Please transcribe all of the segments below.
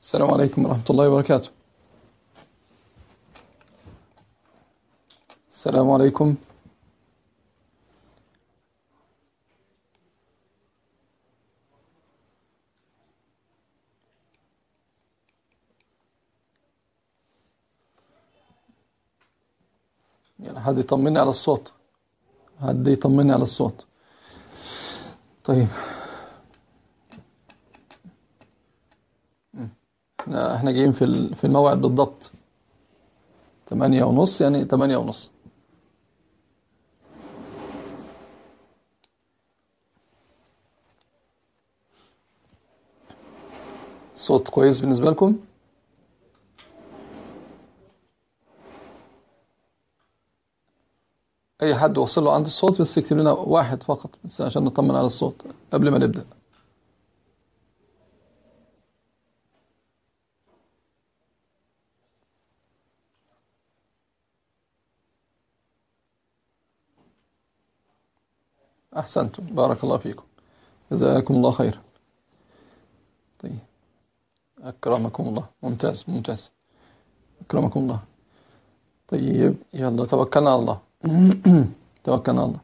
السلام عليكم ورحمة الله وبركاته السلام عليكم يعني حد يطمني على الصوت حد يطمني على الصوت طيب احنا احنا جايين في ال- في الموعد بالضبط تمانية ونص يعني تمانية ونص صوت كويس بالنسبة لكم أي حد وصل له عند الصوت بس يكتب لنا واحد فقط بس عشان نطمن على الصوت قبل ما نبدأ أحسنتم بارك الله فيكم جزاكم الله خيرا طيب أكرمكم الله ممتاز ممتاز أكرمكم الله طيب يلا توكلنا على الله توكلنا على الله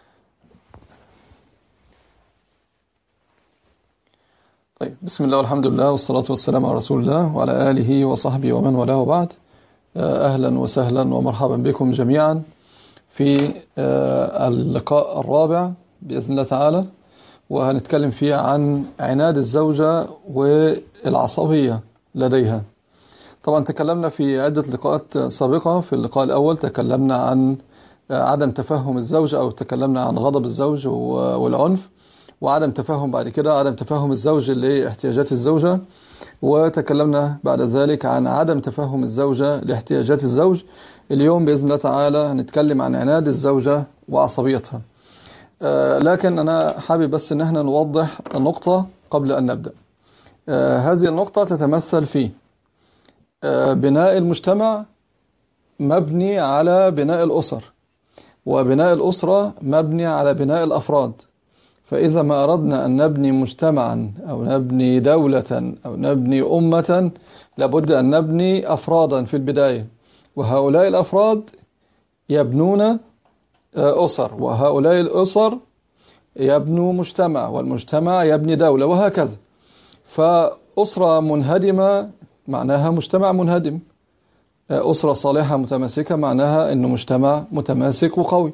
طيب بسم الله والحمد لله والصلاة والسلام على رسول الله وعلى آله وصحبه ومن والاه وبعد آه، أهلا وسهلا ومرحبا بكم جميعا في آه، اللقاء الرابع بإذن الله تعالى وهنتكلم فيه عن عناد الزوجة والعصبية لديها طبعا تكلمنا في عدة لقاءات سابقة في اللقاء الأول تكلمنا عن عدم تفهم الزوج أو تكلمنا عن غضب الزوج والعنف وعدم تفهم بعد كده عدم تفهم الزوج لاحتياجات الزوجة وتكلمنا بعد ذلك عن عدم تفهم الزوجة لاحتياجات الزوج اليوم بإذن الله تعالى هنتكلم عن عناد الزوجة وعصبيتها آه، لكن أنا حابب بس أن احنا نوضح النقطة قبل أن نبدأ آه، هذه النقطة تتمثل في آه، بناء المجتمع مبني على بناء الأسر وبناء الأسرة مبني على بناء الأفراد فإذا ما أردنا أن نبني مجتمعا أو نبني دولة أو نبني أمة لابد أن نبني أفرادا في البداية وهؤلاء الأفراد يبنون آه، أسر وهؤلاء الأسر يبنوا مجتمع والمجتمع يبني دولة وهكذا فأسرة منهدمة معناها مجتمع منهدم آه، أسرة صالحة متماسكة معناها أنه مجتمع متماسك وقوي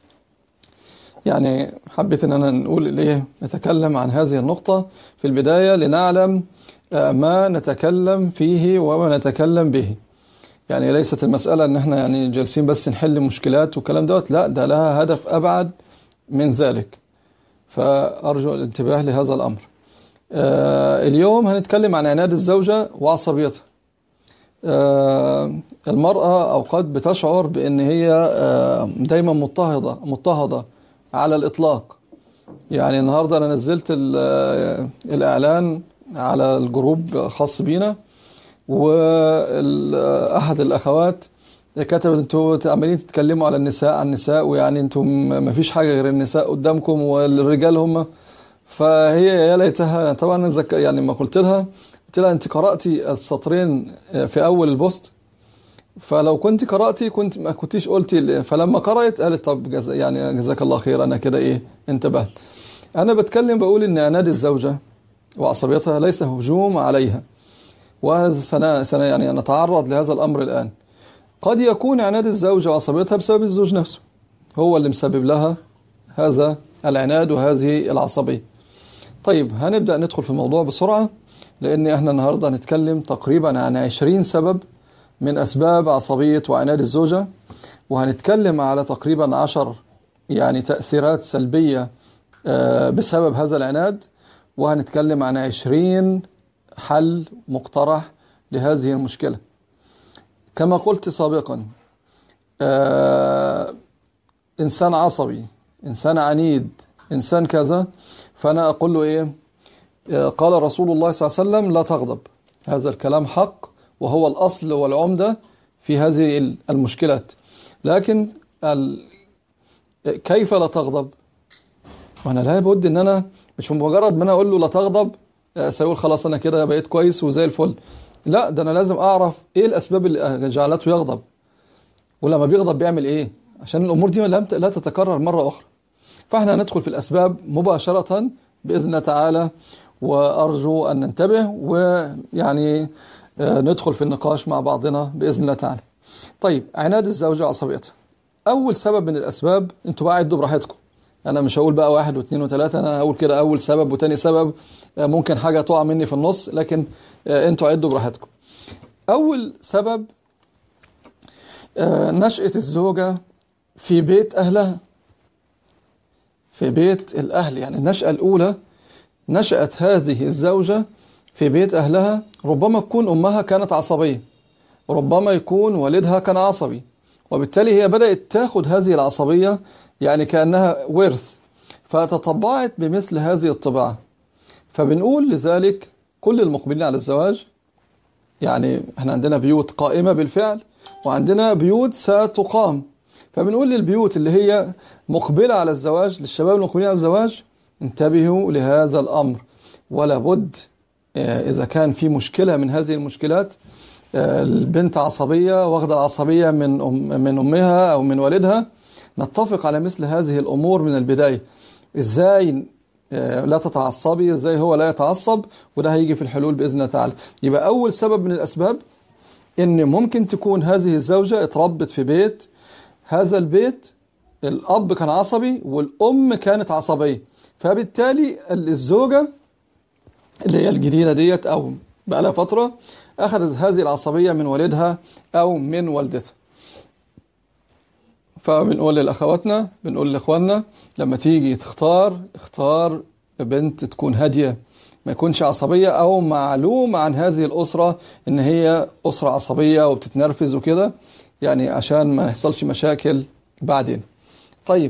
يعني حبيت أن أنا نقول ليه نتكلم عن هذه النقطة في البداية لنعلم آه، ما نتكلم فيه وما نتكلم به يعني ليست المسألة أن احنا يعني جالسين بس نحل مشكلات والكلام دوت لا ده لها هدف أبعد من ذلك فأرجو الانتباه لهذا الأمر آه اليوم هنتكلم عن عناد الزوجة وعصبيتها آه المرأة أوقات بتشعر بأن هي آه دايما مضطهدة مضطهدة على الإطلاق يعني النهاردة أنا نزلت ال- آه، الإعلان على الجروب خاص بينا وأحد الأخوات كتبت انتوا عمالين تتكلموا على النساء عن النساء ويعني انتم ما فيش حاجة غير النساء قدامكم والرجال هم فهي يا ليتها طبعا أنا زك يعني ما قلت لها قلت لها انت قرأتي السطرين في أول البوست فلو كنت قرأتي كنت ما كنتيش قلتي فلما قرأت قالت طب جز يعني جزاك الله خير أنا كده إيه انتبهت أنا بتكلم بقول إن عناد الزوجة وعصبيتها ليس هجوم عليها وهذا سنة, سنة يعني نتعرض لهذا الأمر الآن قد يكون عناد الزوجة وعصبيتها بسبب الزوج نفسه هو اللي مسبب لها هذا العناد وهذه العصبية طيب هنبدأ ندخل في الموضوع بسرعة لأن احنا النهاردة هنتكلم تقريبا عن 20 سبب من أسباب عصبية وعناد الزوجة وهنتكلم على تقريبا 10 يعني تأثيرات سلبية آه، بسبب هذا العناد وهنتكلم عن 20 حل مقترح لهذه المشكلة كما قلت سابقا آه، إنسان عصبي إنسان عنيد إنسان كذا فأنا أقول له إيه آه، قال رسول الله صلى الله عليه وسلم لا تغضب هذا الكلام حق وهو الأصل والعمدة في هذه المشكلات لكن ال... كيف لا تغضب وانا لا بد ان انا مش مجرد ما انا اقول له لا تغضب سيقول خلاص أنا كده بقيت كويس وزي الفل لا ده أنا لازم أعرف إيه الأسباب اللي جعلته يغضب ولما بيغضب بيعمل إيه عشان الأمور دي لا تتكرر مرة أخرى فإحنا ندخل في الأسباب مباشرة بإذن الله تعالى وأرجو أن ننتبه ويعني ندخل في النقاش مع بعضنا بإذن الله تعالى طيب عناد الزوجة وعصبيتها أول سبب من الأسباب أنتوا بقى عدوا براحتكم أنا مش هقول بقى واحد واثنين وثلاثة أنا هقول كده أول سبب وتاني سبب ممكن حاجة تقع مني في النص لكن أنتوا عدوا براحتكم أول سبب نشأة الزوجة في بيت أهلها في بيت الأهل يعني النشأة الأولى نشأت هذه الزوجة في بيت أهلها ربما تكون أمها كانت عصبية ربما يكون والدها كان عصبي وبالتالي هي بدأت تاخد هذه العصبية يعني كأنها ورث فتطبعت بمثل هذه الطباعة فبنقول لذلك كل المقبلين على الزواج يعني احنا عندنا بيوت قائمة بالفعل وعندنا بيوت ستقام فبنقول للبيوت اللي هي مقبلة على الزواج للشباب المقبلين على الزواج انتبهوا لهذا الأمر ولا بد إذا كان في مشكلة من هذه المشكلات البنت عصبية واخدة العصبية من أم من أمها أو من والدها نتفق على مثل هذه الأمور من البداية إزاي لا تتعصبي إزاي هو لا يتعصب وده هيجي في الحلول بإذن الله تعالى يبقى أول سبب من الأسباب إن ممكن تكون هذه الزوجة اتربت في بيت هذا البيت الأب كان عصبي والأم كانت عصبية فبالتالي الزوجة اللي هي الجديدة ديت أو بقى لها فترة أخذت هذه العصبية من والدها أو من والدتها فبنقول لأخواتنا بنقول لإخواننا لما تيجي تختار اختار بنت تكون هادية ما يكونش عصبية أو معلوم عن هذه الأسرة إن هي أسرة عصبية وبتتنرفز وكده يعني عشان ما يحصلش مشاكل بعدين طيب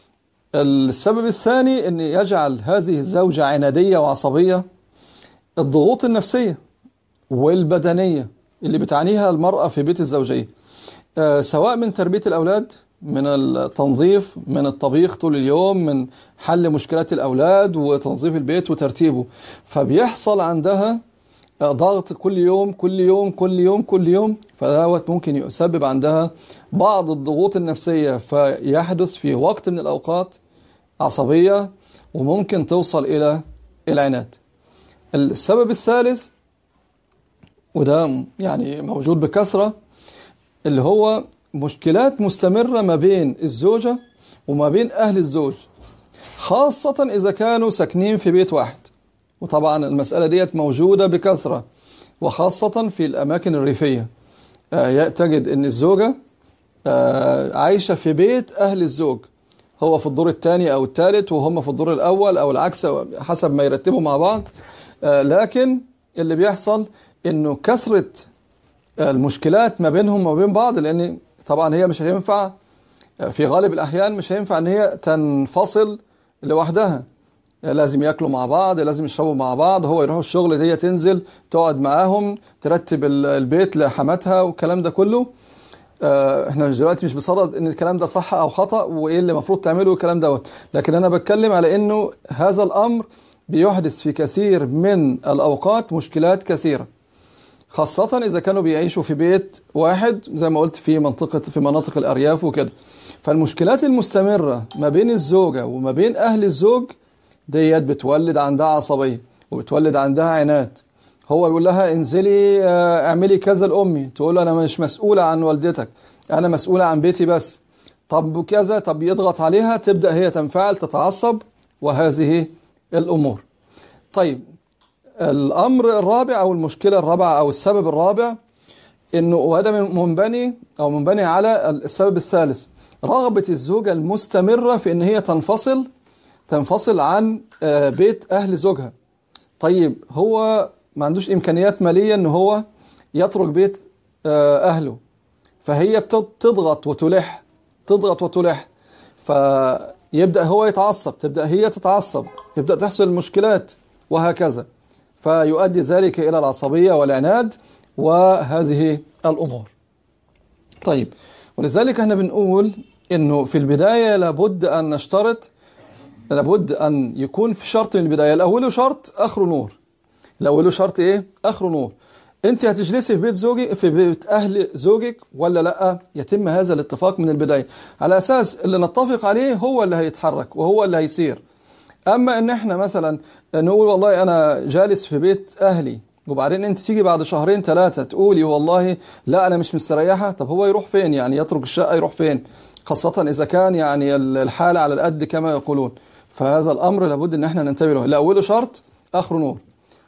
السبب الثاني أن يجعل هذه الزوجة عنادية وعصبية الضغوط النفسية والبدنية اللي بتعنيها المرأة في بيت الزوجية آه سواء من تربية الأولاد من التنظيف من الطبيخ طول اليوم من حل مشكلات الأولاد وتنظيف البيت وترتيبه فبيحصل عندها ضغط كل يوم كل يوم كل يوم كل يوم فدوت ممكن يسبب عندها بعض الضغوط النفسية فيحدث في وقت من الأوقات عصبية وممكن توصل إلى العناد السبب الثالث وده يعني موجود بكثرة اللي هو مشكلات مستمرة ما بين الزوجة وما بين أهل الزوج خاصة إذا كانوا ساكنين في بيت واحد وطبعا المسألة ديت موجودة بكثرة وخاصة في الأماكن الريفية آه تجد أن الزوجة آه عايشة في بيت أهل الزوج هو في الدور الثاني أو الثالث وهم في الدور الأول أو العكس حسب ما يرتبوا مع بعض آه لكن اللي بيحصل أنه كثرة المشكلات ما بينهم وما بين بعض لأن طبعا هي مش هينفع في غالب الأحيان مش هينفع أن هي تنفصل لوحدها لازم ياكلوا مع بعض لازم يشربوا مع بعض هو يروح الشغل هي تنزل تقعد معاهم ترتب البيت لحماتها والكلام ده كله احنا دلوقتي مش بصدد ان الكلام ده صح او خطأ وايه اللي المفروض تعمله الكلام دوت لكن انا بتكلم على انه هذا الامر بيحدث في كثير من الاوقات مشكلات كثيرة خاصة اذا كانوا بيعيشوا في بيت واحد زي ما قلت في منطقة في مناطق الارياف وكده فالمشكلات المستمرة ما بين الزوجة وما بين اهل الزوج ديت بتولد عندها عصبية وبتولد عندها عناد هو يقول لها انزلي اعملي كذا لأمي تقول له أنا مش مسؤولة عن والدتك أنا مسؤولة عن بيتي بس طب كذا طب يضغط عليها تبدأ هي تنفعل تتعصب وهذه الأمور طيب الأمر الرابع أو المشكلة الرابعة أو السبب الرابع إنه وهذا منبني أو منبني على السبب الثالث رغبة الزوجة المستمرة في إن هي تنفصل تنفصل عن بيت أهل زوجها طيب هو ما عندوش إمكانيات مالية أنه هو يترك بيت أهله فهي بتضغط وتلح تضغط وتلح فيبدأ هو يتعصب تبدأ هي تتعصب يبدأ تحصل المشكلات وهكذا فيؤدي ذلك إلى العصبية والعناد وهذه الأمور طيب ولذلك احنا بنقول انه في البداية لابد ان نشترط لابد أن يكون في شرط من البداية الأول شرط آخره نور الأول شرط إيه آخره نور أنت هتجلسي في بيت زوجي في بيت أهل زوجك ولا لأ يتم هذا الاتفاق من البداية على أساس اللي نتفق عليه هو اللي هيتحرك وهو اللي هيسير أما إن إحنا مثلا نقول والله أنا جالس في بيت أهلي وبعدين انت تيجي بعد شهرين ثلاثة تقولي والله لا انا مش مستريحة طب هو يروح فين يعني يترك الشقة يروح فين خاصة اذا كان يعني الحالة على القد كما يقولون فهذا الامر لابد ان احنا ننتبه له لاوله شرط اخره نور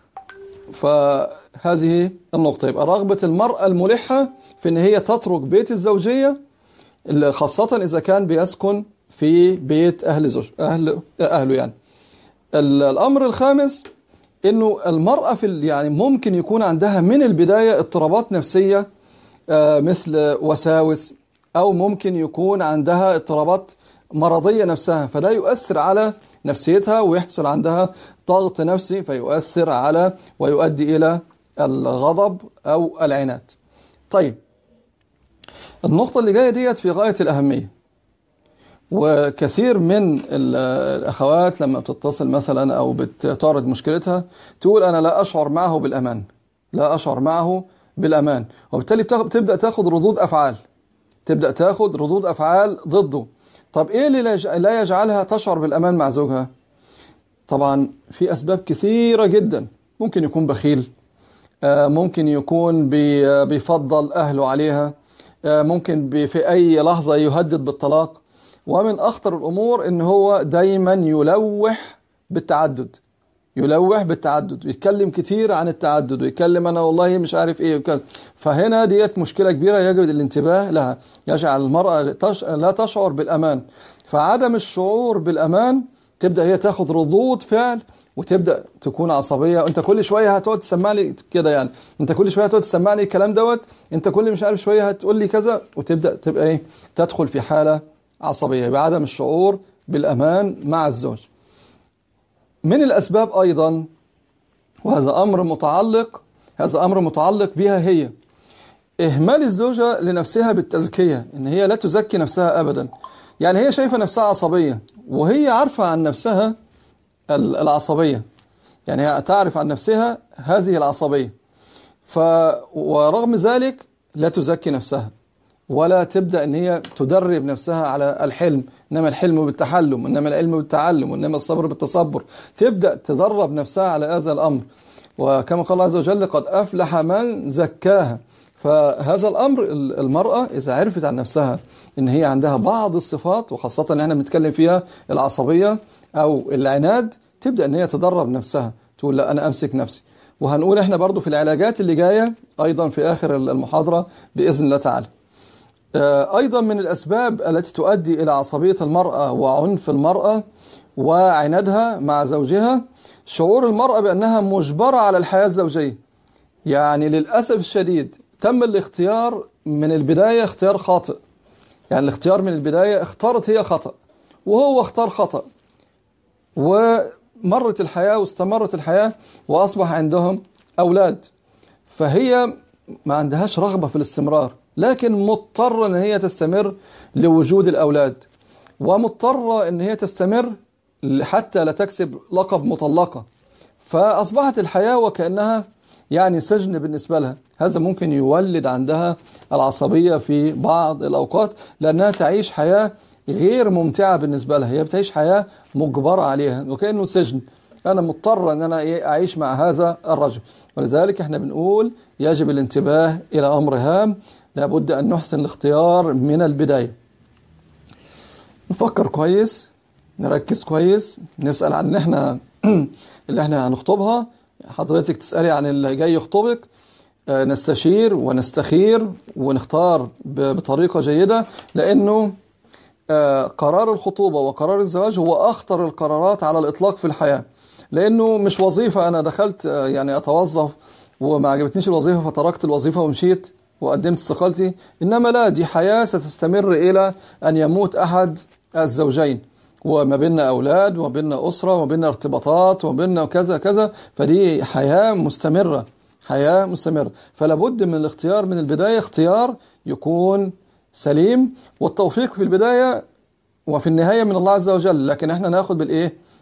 فهذه النقطة يبقى رغبة المرأة الملحة في ان هي تترك بيت الزوجية خاصة اذا كان بيسكن في بيت اهل زوج اهل اهله يعني الامر الخامس انه المرأة في يعني ممكن يكون عندها من البداية اضطرابات نفسية مثل وساوس او ممكن يكون عندها اضطرابات مرضية نفسها فده يؤثر على نفسيتها ويحصل عندها ضغط نفسي فيؤثر على ويؤدي إلى الغضب أو العناد طيب النقطة اللي جاية ديت في غاية الأهمية وكثير من الأخوات لما بتتصل مثلا أو بتعرض مشكلتها تقول أنا لا أشعر معه بالأمان لا أشعر معه بالأمان وبالتالي بتبدأ تاخد ردود أفعال تبدأ تاخد ردود أفعال ضده طب إيه اللي لا يجعلها تشعر بالأمان مع زوجها طبعا في أسباب كثيرة جدا ممكن يكون بخيل ممكن يكون بيفضل أهله عليها ممكن في أي لحظة يهدد بالطلاق ومن أخطر الأمور إن هو دايما يلوح بالتعدد يلوح بالتعدد ويتكلم كتير عن التعدد ويتكلم أنا والله مش عارف إيه وكذا فهنا ديت مشكلة كبيرة يجب الانتباه لها يجعل المرأة لا تشعر بالأمان فعدم الشعور بالأمان تبدأ هي تاخد ردود فعل وتبدأ تكون عصبية انت كل شوية هتقعد تسمعني كده يعني انت كل شوية هتقعد تسمعني الكلام دوت انت كل مش عارف شوية هتقول لي كذا وتبدأ تبقى ايه تدخل في حالة عصبية يبقى عدم الشعور بالأمان مع الزوج من الأسباب أيضا وهذا أمر متعلق هذا أمر متعلق بها هي إهمال الزوجة لنفسها بالتزكية إن هي لا تزكي نفسها أبدا يعني هي شايفة نفسها عصبية وهي عارفة عن نفسها العصبية يعني هي تعرف عن نفسها هذه العصبية ف ورغم ذلك لا تزكي نفسها ولا تبدأ ان هي تدرب نفسها على الحلم انما الحلم بالتحلم انما العلم بالتعلم وانما الصبر بالتصبر تبدأ تدرب نفسها على هذا الامر وكما قال الله عز وجل قد افلح من زكاها فهذا الامر المرأة اذا عرفت عن نفسها ان هي عندها بعض الصفات وخاصة ان احنا بنتكلم فيها العصبية او العناد تبدأ ان هي تدرب نفسها تقول لا انا امسك نفسي وهنقول احنا برضو في العلاجات اللي جاية ايضا في اخر المحاضرة باذن الله تعالى أيضا من الأسباب التي تؤدي إلى عصبية المرأة وعنف المرأة وعنادها مع زوجها شعور المرأة بأنها مجبرة على الحياة الزوجية يعني للأسف الشديد تم الاختيار من البداية اختيار خاطئ يعني الاختيار من البداية اختارت هي خطأ وهو اختار خطأ ومرت الحياة واستمرت الحياة وأصبح عندهم أولاد فهي ما عندهاش رغبة في الاستمرار لكن مضطرة ان هي تستمر لوجود الاولاد ومضطرة ان هي تستمر حتى لا تكسب لقب مطلقة فاصبحت الحياة وكأنها يعني سجن بالنسبة لها هذا ممكن يولد عندها العصبية في بعض الاوقات لانها تعيش حياة غير ممتعة بالنسبة لها هي بتعيش حياة مجبرة عليها وكأنه سجن انا مضطر ان انا اعيش مع هذا الرجل ولذلك احنا بنقول يجب الانتباه الى امر هام لابد أن نحسن الاختيار من البداية نفكر كويس نركز كويس نسأل عن احنا اللي احنا هنخطبها حضرتك تسألي عن اللي جاي يخطبك نستشير ونستخير ونختار بطريقة جيدة لأنه قرار الخطوبة وقرار الزواج هو أخطر القرارات على الإطلاق في الحياة لأنه مش وظيفة أنا دخلت يعني أتوظف وما عجبتنيش الوظيفة فتركت الوظيفة ومشيت وقدمت استقالتي إنما لا دي حياة ستستمر إلى أن يموت أحد الزوجين وما بيننا أولاد وما بيننا أسرة وما بيننا ارتباطات وما بيننا كذا كذا فدي حياة مستمرة حياة مستمرة فلا بد من الاختيار من البداية اختيار يكون سليم والتوفيق في البداية وفي النهاية من الله عز وجل لكن احنا ناخد بالإيه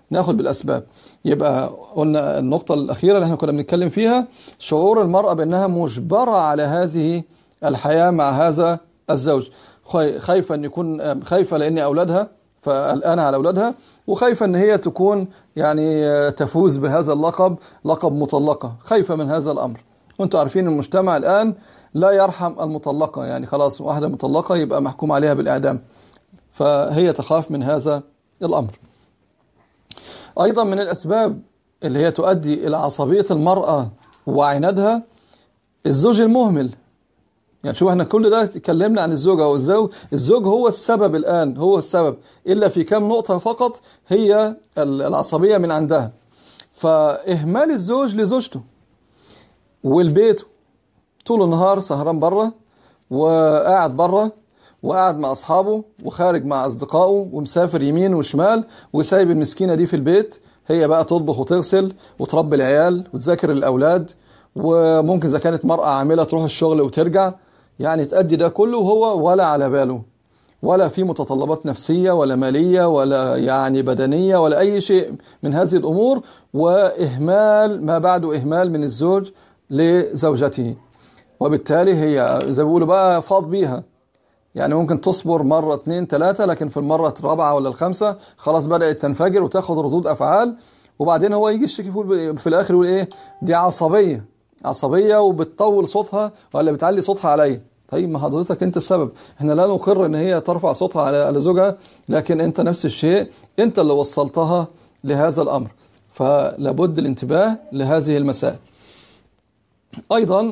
ناخد بالأسباب يبقى قلنا النقطة الأخيرة اللي احنا كنا بنتكلم فيها شعور المرأة بأنها مجبرة على هذه الحياة مع هذا الزوج خايفة أن يكون خايفة لأن أولادها فالآن على أولادها وخايفة أن هي تكون يعني تفوز بهذا اللقب لقب مطلقة خايفة من هذا الأمر وانتم عارفين المجتمع الآن لا يرحم المطلقة يعني خلاص واحدة مطلقة يبقى محكوم عليها بالإعدام فهي تخاف من هذا الأمر أيضا من الأسباب اللي هي تؤدي إلى عصبية المرأة وعنادها الزوج المهمل يعني شوف احنا كل ده اتكلمنا عن الزوجة والزوج الزوج هو السبب الآن هو السبب إلا في كم نقطة فقط هي العصبية من عندها فإهمال الزوج لزوجته والبيت طول النهار سهران بره وقاعد بره وقاعد مع أصحابه وخارج مع أصدقائه ومسافر يمين وشمال وسايب المسكينة دي في البيت هي بقى تطبخ وتغسل وتربي العيال وتذاكر الأولاد وممكن إذا كانت مرأة عاملة تروح الشغل وترجع يعني تأدي ده كله وهو ولا على باله ولا في متطلبات نفسية ولا مالية ولا يعني بدنية ولا أي شيء من هذه الأمور وإهمال ما بعده إهمال من الزوج لزوجته وبالتالي هي زي ما بيقولوا بقى فاض بيها يعني ممكن تصبر مرة اتنين تلاتة لكن في المرة الرابعة ولا الخامسة خلاص بدأت تنفجر وتاخد ردود أفعال وبعدين هو يجي يشتكي في الآخر يقول إيه دي عصبية عصبية وبتطول صوتها ولا بتعلي صوتها عليا طيب ما حضرتك انت السبب احنا لا نقر ان هي ترفع صوتها على زوجها لكن انت نفس الشيء انت اللي وصلتها لهذا الامر فلابد الانتباه لهذه المسائل ايضا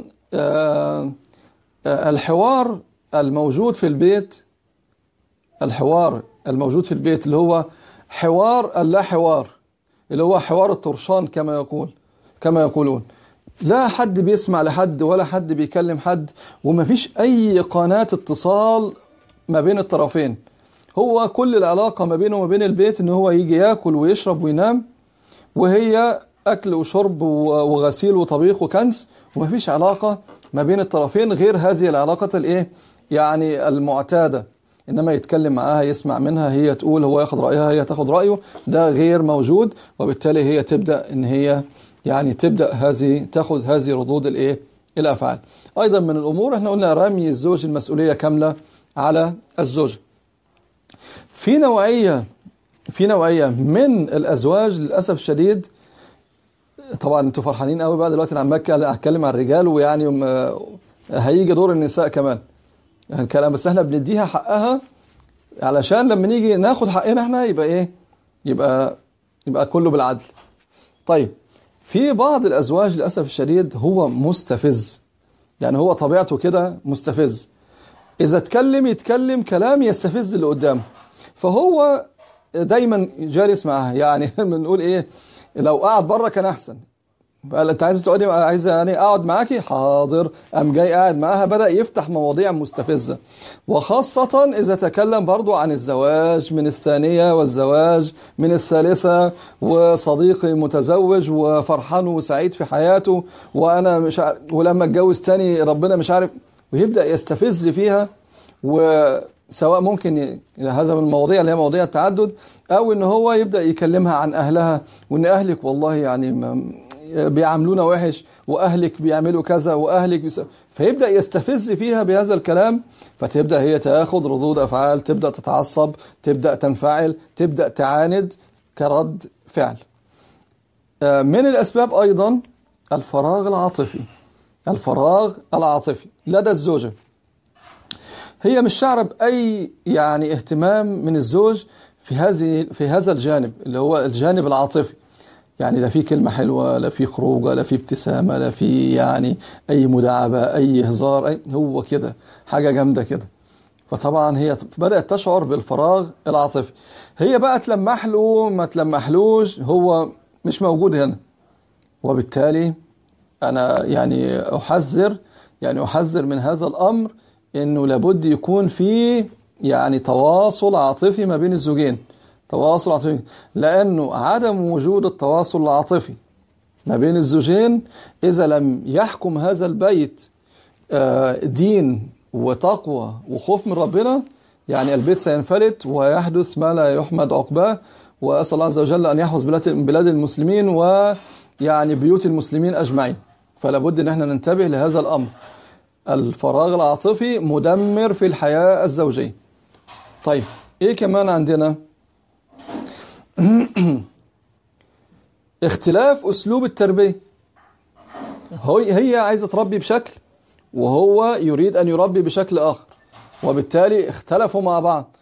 الحوار الموجود في البيت الحوار الموجود في البيت اللي هو حوار اللا حوار اللي هو حوار الطرشان كما يقول كما يقولون لا حد بيسمع لحد ولا حد بيكلم حد ومفيش أي قناة اتصال ما بين الطرفين هو كل العلاقة ما بينه وما بين البيت ان هو يجي ياكل ويشرب وينام وهي أكل وشرب وغسيل وطبيخ وكنس ومفيش علاقة ما بين الطرفين غير هذه العلاقة الايه يعني المعتادة إنما يتكلم معاها يسمع منها هي تقول هو ياخد رأيها هي تاخد رأيه ده غير موجود وبالتالي هي تبدأ إن هي يعني تبدأ هذه تاخد هذه ردود الايه الأفعال أيضا من الأمور احنا قلنا رمي الزوج المسؤولية كاملة على الزوج في نوعية في نوعية من الأزواج للأسف الشديد طبعا انتوا فرحانين قوي بقى دلوقتي انا عمال اتكلم عن الرجال ويعني هيجي دور النساء كمان يعني كلام بس احنا بنديها حقها علشان لما نيجي ناخد حقنا احنا يبقى ايه يبقى يبقى كله بالعدل طيب في بعض الازواج للاسف الشديد هو مستفز يعني هو طبيعته كده مستفز اذا اتكلم يتكلم كلام يستفز اللي قدامه فهو دايما جالس معاها يعني بنقول ايه لو قعد بره كان احسن قال انت عايز تقعدي عايز يعني اقعد معاكي حاضر قام جاي قاعد معاها بدا يفتح مواضيع مستفزه وخاصه اذا تكلم برضو عن الزواج من الثانيه والزواج من الثالثه وصديقي متزوج وفرحان وسعيد في حياته وانا مش عارف ولما اتجوز تاني ربنا مش عارف ويبدا يستفز فيها وسواء ممكن هذا من المواضيع اللي هي مواضيع التعدد او ان هو يبدا يكلمها عن اهلها وان اهلك والله يعني بيعاملونا وحش واهلك بيعملوا كذا واهلك بيس... فيبدا يستفز فيها بهذا الكلام فتبدا هي تاخذ ردود افعال تبدا تتعصب تبدا تنفعل تبدا تعاند كرد فعل من الاسباب ايضا الفراغ العاطفي الفراغ العاطفي لدى الزوجه هي مش شعر باي يعني اهتمام من الزوج في هذه في هذا الجانب اللي هو الجانب العاطفي يعني لا في كلمة حلوة لا في خروجة لا في ابتسامة لا في يعني أي مداعبة أي هزار أي هو كده حاجة جامدة كده فطبعا هي بدأت تشعر بالفراغ العاطفي هي بقى تلمح له ما تلمحلوش هو مش موجود هنا وبالتالي أنا يعني أحذر يعني أحذر من هذا الأمر إنه لابد يكون في يعني تواصل عاطفي ما بين الزوجين تواصل عاطفي لأنه عدم وجود التواصل العاطفي ما بين الزوجين إذا لم يحكم هذا البيت دين وتقوى وخوف من ربنا يعني البيت سينفلت ويحدث ما لا يحمد عقباه وأسأل الله عز وجل أن يحفظ بلاد بلاد المسلمين ويعني بيوت المسلمين أجمعين فلا بد أن احنا ننتبه لهذا الأمر الفراغ العاطفي مدمر في الحياة الزوجية طيب ايه كمان عندنا اختلاف اسلوب التربية هي عايزة تربي بشكل وهو يريد ان يربي بشكل اخر وبالتالي اختلفوا مع بعض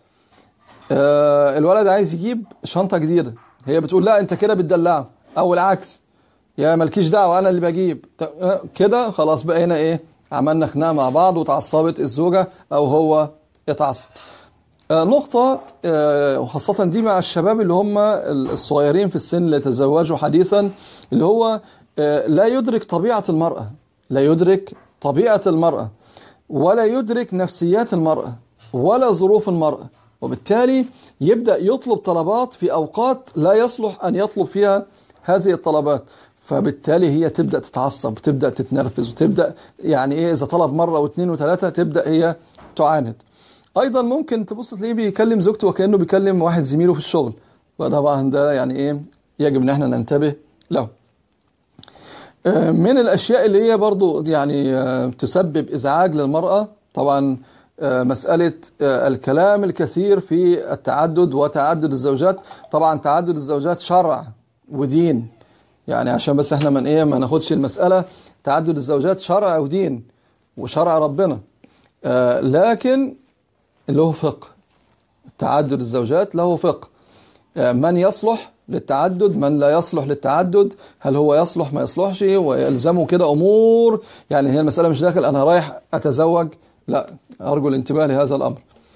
آه الولد عايز يجيب شنطة جديدة هي بتقول لا انت كده بتدلعه او العكس يا مالكيش دعوة انا اللي بجيب كده خلاص بقينا ايه عملنا خناقه مع بعض وتعصبت الزوجة او هو اتعصب آه، نقطة آه، وخاصة دي مع الشباب اللي هم الصغيرين في السن اللي تزوجوا حديثا اللي هو آه، لا يدرك طبيعة المرأة لا يدرك طبيعة المرأة ولا يدرك نفسيات المرأة ولا ظروف المرأة وبالتالي يبدأ يطلب طلبات في أوقات لا يصلح أن يطلب فيها هذه الطلبات فبالتالي هي تبدأ تتعصب وتبدأ تتنرفز وتبدأ يعني إيه إذا طلب مرة واثنين وثلاثة تبدأ هي تعاند ايضا ممكن تبص تلاقيه بيكلم زوجته وكانه بيكلم واحد زميله في الشغل فطبعا ده يعني ايه يجب ان احنا ننتبه له آه، من الاشياء اللي هي برضو يعني آه، تسبب ازعاج للمرأة طبعا آه، مسألة الكلام الكثير في التعدد وتعدد الزوجات طبعا تعدد الزوجات شرع ودين يعني عشان بس احنا من ايه ما ناخدش المسألة تعدد الزوجات شرع ودين وشرع ربنا لكن له فقه تعدد الزوجات له فقه يعني من يصلح للتعدد من لا يصلح للتعدد هل هو يصلح ما يصلحش ويلزمه كده أمور يعني هي المسألة مش داخل أنا رايح أتزوج لا أرجو الانتباه لهذا الأمر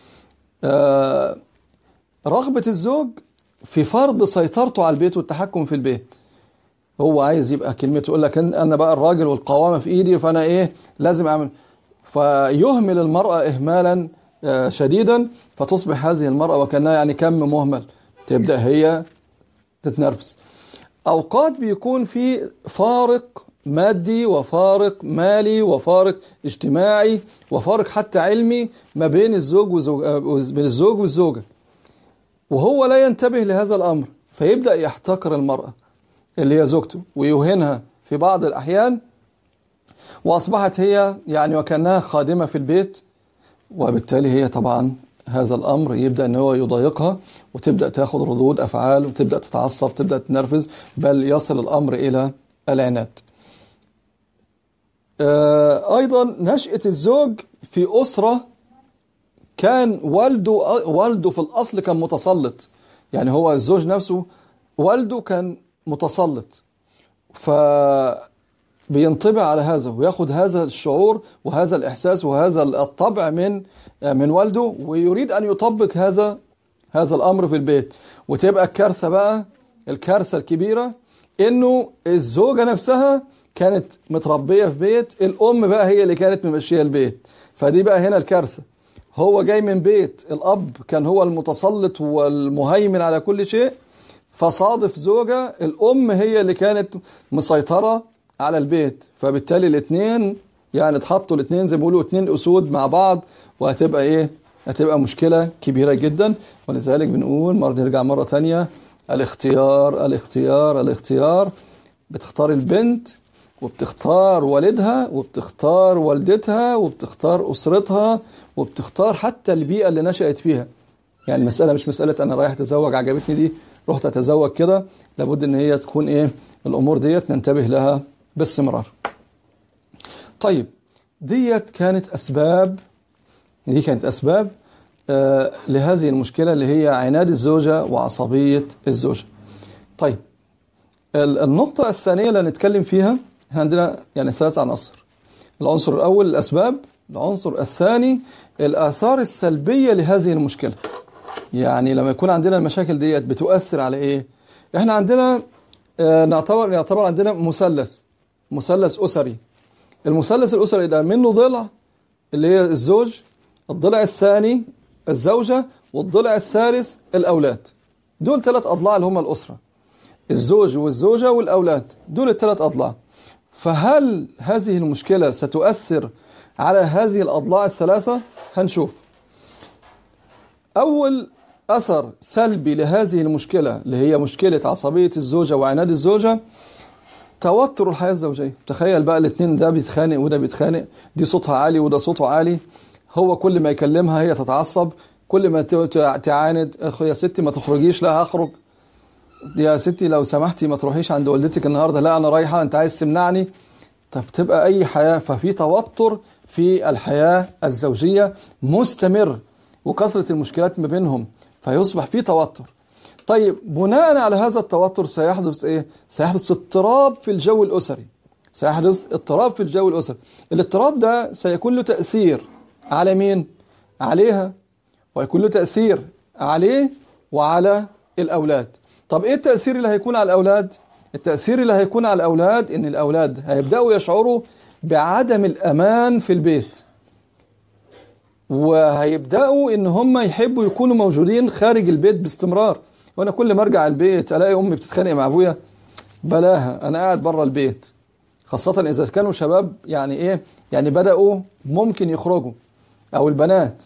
آه، رغبة الزوج في فرض سيطرته على البيت والتحكم في البيت هو عايز يبقى كلمته يقول لك أنا بقى الراجل والقوامة في إيدي فأنا إيه لازم أعمل فيهمل المرأة إهمالا آه، شديدا فتصبح هذه المرأة وكأنها يعني كم مهمل تبدأ هي تتنرفز أوقات بيكون في فارق مادي وفارق مالي وفارق اجتماعي وفارق حتى علمي ما بين الزوج وزوج آه، بين الزوج والزوجة وهو لا ينتبه لهذا الأمر فيبدأ يحتقر المرأة اللي هي زوجته ويوهنها في بعض الأحيان وأصبحت هي يعني وكأنها خادمة في البيت وبالتالي هي طبعا هذا الأمر يبدأ أن هو يضايقها وتبدأ تاخد ردود أفعال وتبدأ تتعصب تبدأ تنرفز بل يصل الأمر إلى العناد آه، أيضا نشأة الزوج في أسرة كان والده والده في الأصل كان متسلط يعني هو الزوج نفسه والده كان متسلط ف بينطبع على هذا وياخد هذا الشعور وهذا الإحساس وهذا الطبع من من والده ويريد أن يطبق هذا هذا الأمر في البيت وتبقى الكارثة بقى الكارثة الكبيرة إنه الزوجة نفسها كانت متربية في بيت الأم بقى هي اللي كانت ممشية البيت فدي بقى هنا الكارثة هو جاي من بيت الأب كان هو المتسلط والمهيمن على كل شيء فصادف زوجة الأم هي اللي كانت مسيطرة على البيت فبالتالي الاثنين يعني اتحطوا الاثنين زي ما بيقولوا اثنين اسود مع بعض وهتبقى ايه هتبقى مشكلة كبيرة جدا ولذلك بنقول مرة نرجع مرة تانية الاختيار الاختيار الاختيار بتختار البنت وبتختار والدها وبتختار والدتها وبتختار أسرتها وبتختار حتى البيئة اللي نشأت فيها يعني المسألة مش مسألة أنا رايح أتزوج عجبتني دي رحت أتزوج كده لابد أن هي تكون إيه الأمور ديت ننتبه لها باستمرار طيب ديت كانت أسباب دي كانت أسباب آه لهذه المشكلة اللي هي عناد الزوجة وعصبية الزوجة طيب النقطة الثانية اللي نتكلم فيها عندنا يعني ثلاث عناصر العنصر الأول الأسباب العنصر الثاني الآثار السلبية لهذه المشكلة يعني لما يكون عندنا المشاكل ديت بتؤثر على إيه إحنا عندنا آه نعتبر يعتبر عندنا مثلث مثلث أسري المثلث الأسري ده منه ضلع اللي هي الزوج الضلع الثاني الزوجة والضلع الثالث الأولاد دول ثلاث أضلاع اللي هم الأسرة الزوج والزوجة والأولاد دول الثلاث أضلاع فهل هذه المشكلة ستؤثر على هذه الأضلاع الثلاثة هنشوف أول أثر سلبي لهذه المشكلة اللي هي مشكلة عصبية الزوجة وعناد الزوجة توتر الحياة الزوجية تخيل بقى الاثنين ده بيتخانق وده بيتخانق دي صوتها عالي وده صوته عالي هو كل ما يكلمها هي تتعصب كل ما تعاند اخو يا ستي ما تخرجيش لا هخرج يا ستي لو سمحتي ما تروحيش عند والدتك النهارده لا انا رايحه انت عايز تمنعني طب تبقى اي حياه ففي توتر في الحياه الزوجيه مستمر وكثره المشكلات ما بينهم فيصبح في توتر طيب بناء على هذا التوتر سيحدث ايه سيحدث اضطراب في الجو الاسري سيحدث اضطراب في الجو الاسري الاضطراب ده سيكون له تاثير على مين عليها ويكون له تاثير عليه وعلى الاولاد طب ايه التاثير اللي هيكون على الاولاد التاثير اللي هيكون على الاولاد ان الاولاد هيبداوا يشعروا بعدم الامان في البيت وهيبداوا ان هم يحبوا يكونوا موجودين خارج البيت باستمرار وانا كل ما ارجع البيت الاقي امي بتتخانق مع ابويا بلاها انا قاعد بره البيت خاصة اذا كانوا شباب يعني ايه يعني بدأوا ممكن يخرجوا او البنات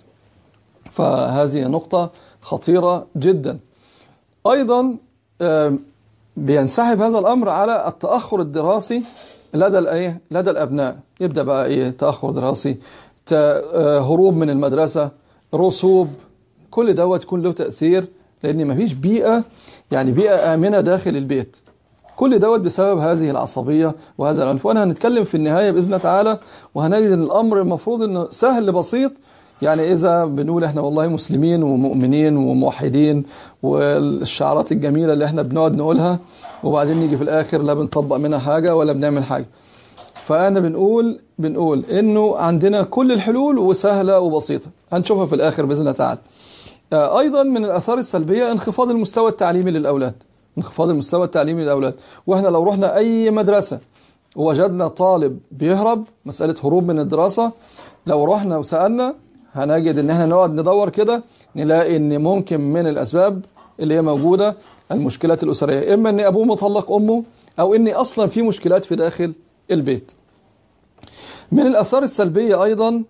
فهذه نقطة خطيرة جدا ايضا بينسحب هذا الامر على التأخر الدراسي لدى الايه لدى الابناء يبدأ بقى ايه تأخر دراسي هروب من المدرسة رسوب كل دوت يكون له تأثير لأن مفيش بيئة يعني بيئة آمنة داخل البيت كل دوت بسبب هذه العصبية وهذا العنف وأنا هنتكلم في النهاية بإذن تعالى وهنجد أن الأمر المفروض أنه سهل بسيط يعني إذا بنقول إحنا والله مسلمين ومؤمنين وموحدين والشعارات الجميلة اللي إحنا بنقعد نقولها وبعدين نيجي في الآخر لا بنطبق منها حاجة ولا بنعمل حاجة فأنا بنقول بنقول إنه عندنا كل الحلول وسهلة وبسيطة هنشوفها في الآخر بإذن الله تعالى أيضا من الآثار السلبية انخفاض المستوى التعليمي للأولاد انخفاض المستوى التعليمي للأولاد وإحنا لو رحنا أي مدرسة ووجدنا طالب بيهرب مسألة هروب من الدراسة لو رحنا وسألنا هنجد إن إحنا نقعد ندور كده نلاقي إن ممكن من الأسباب اللي هي موجودة المشكلات الأسرية إما إن أبوه مطلق أمه أو إن أصلا في مشكلات في داخل البيت من الآثار السلبية أيضا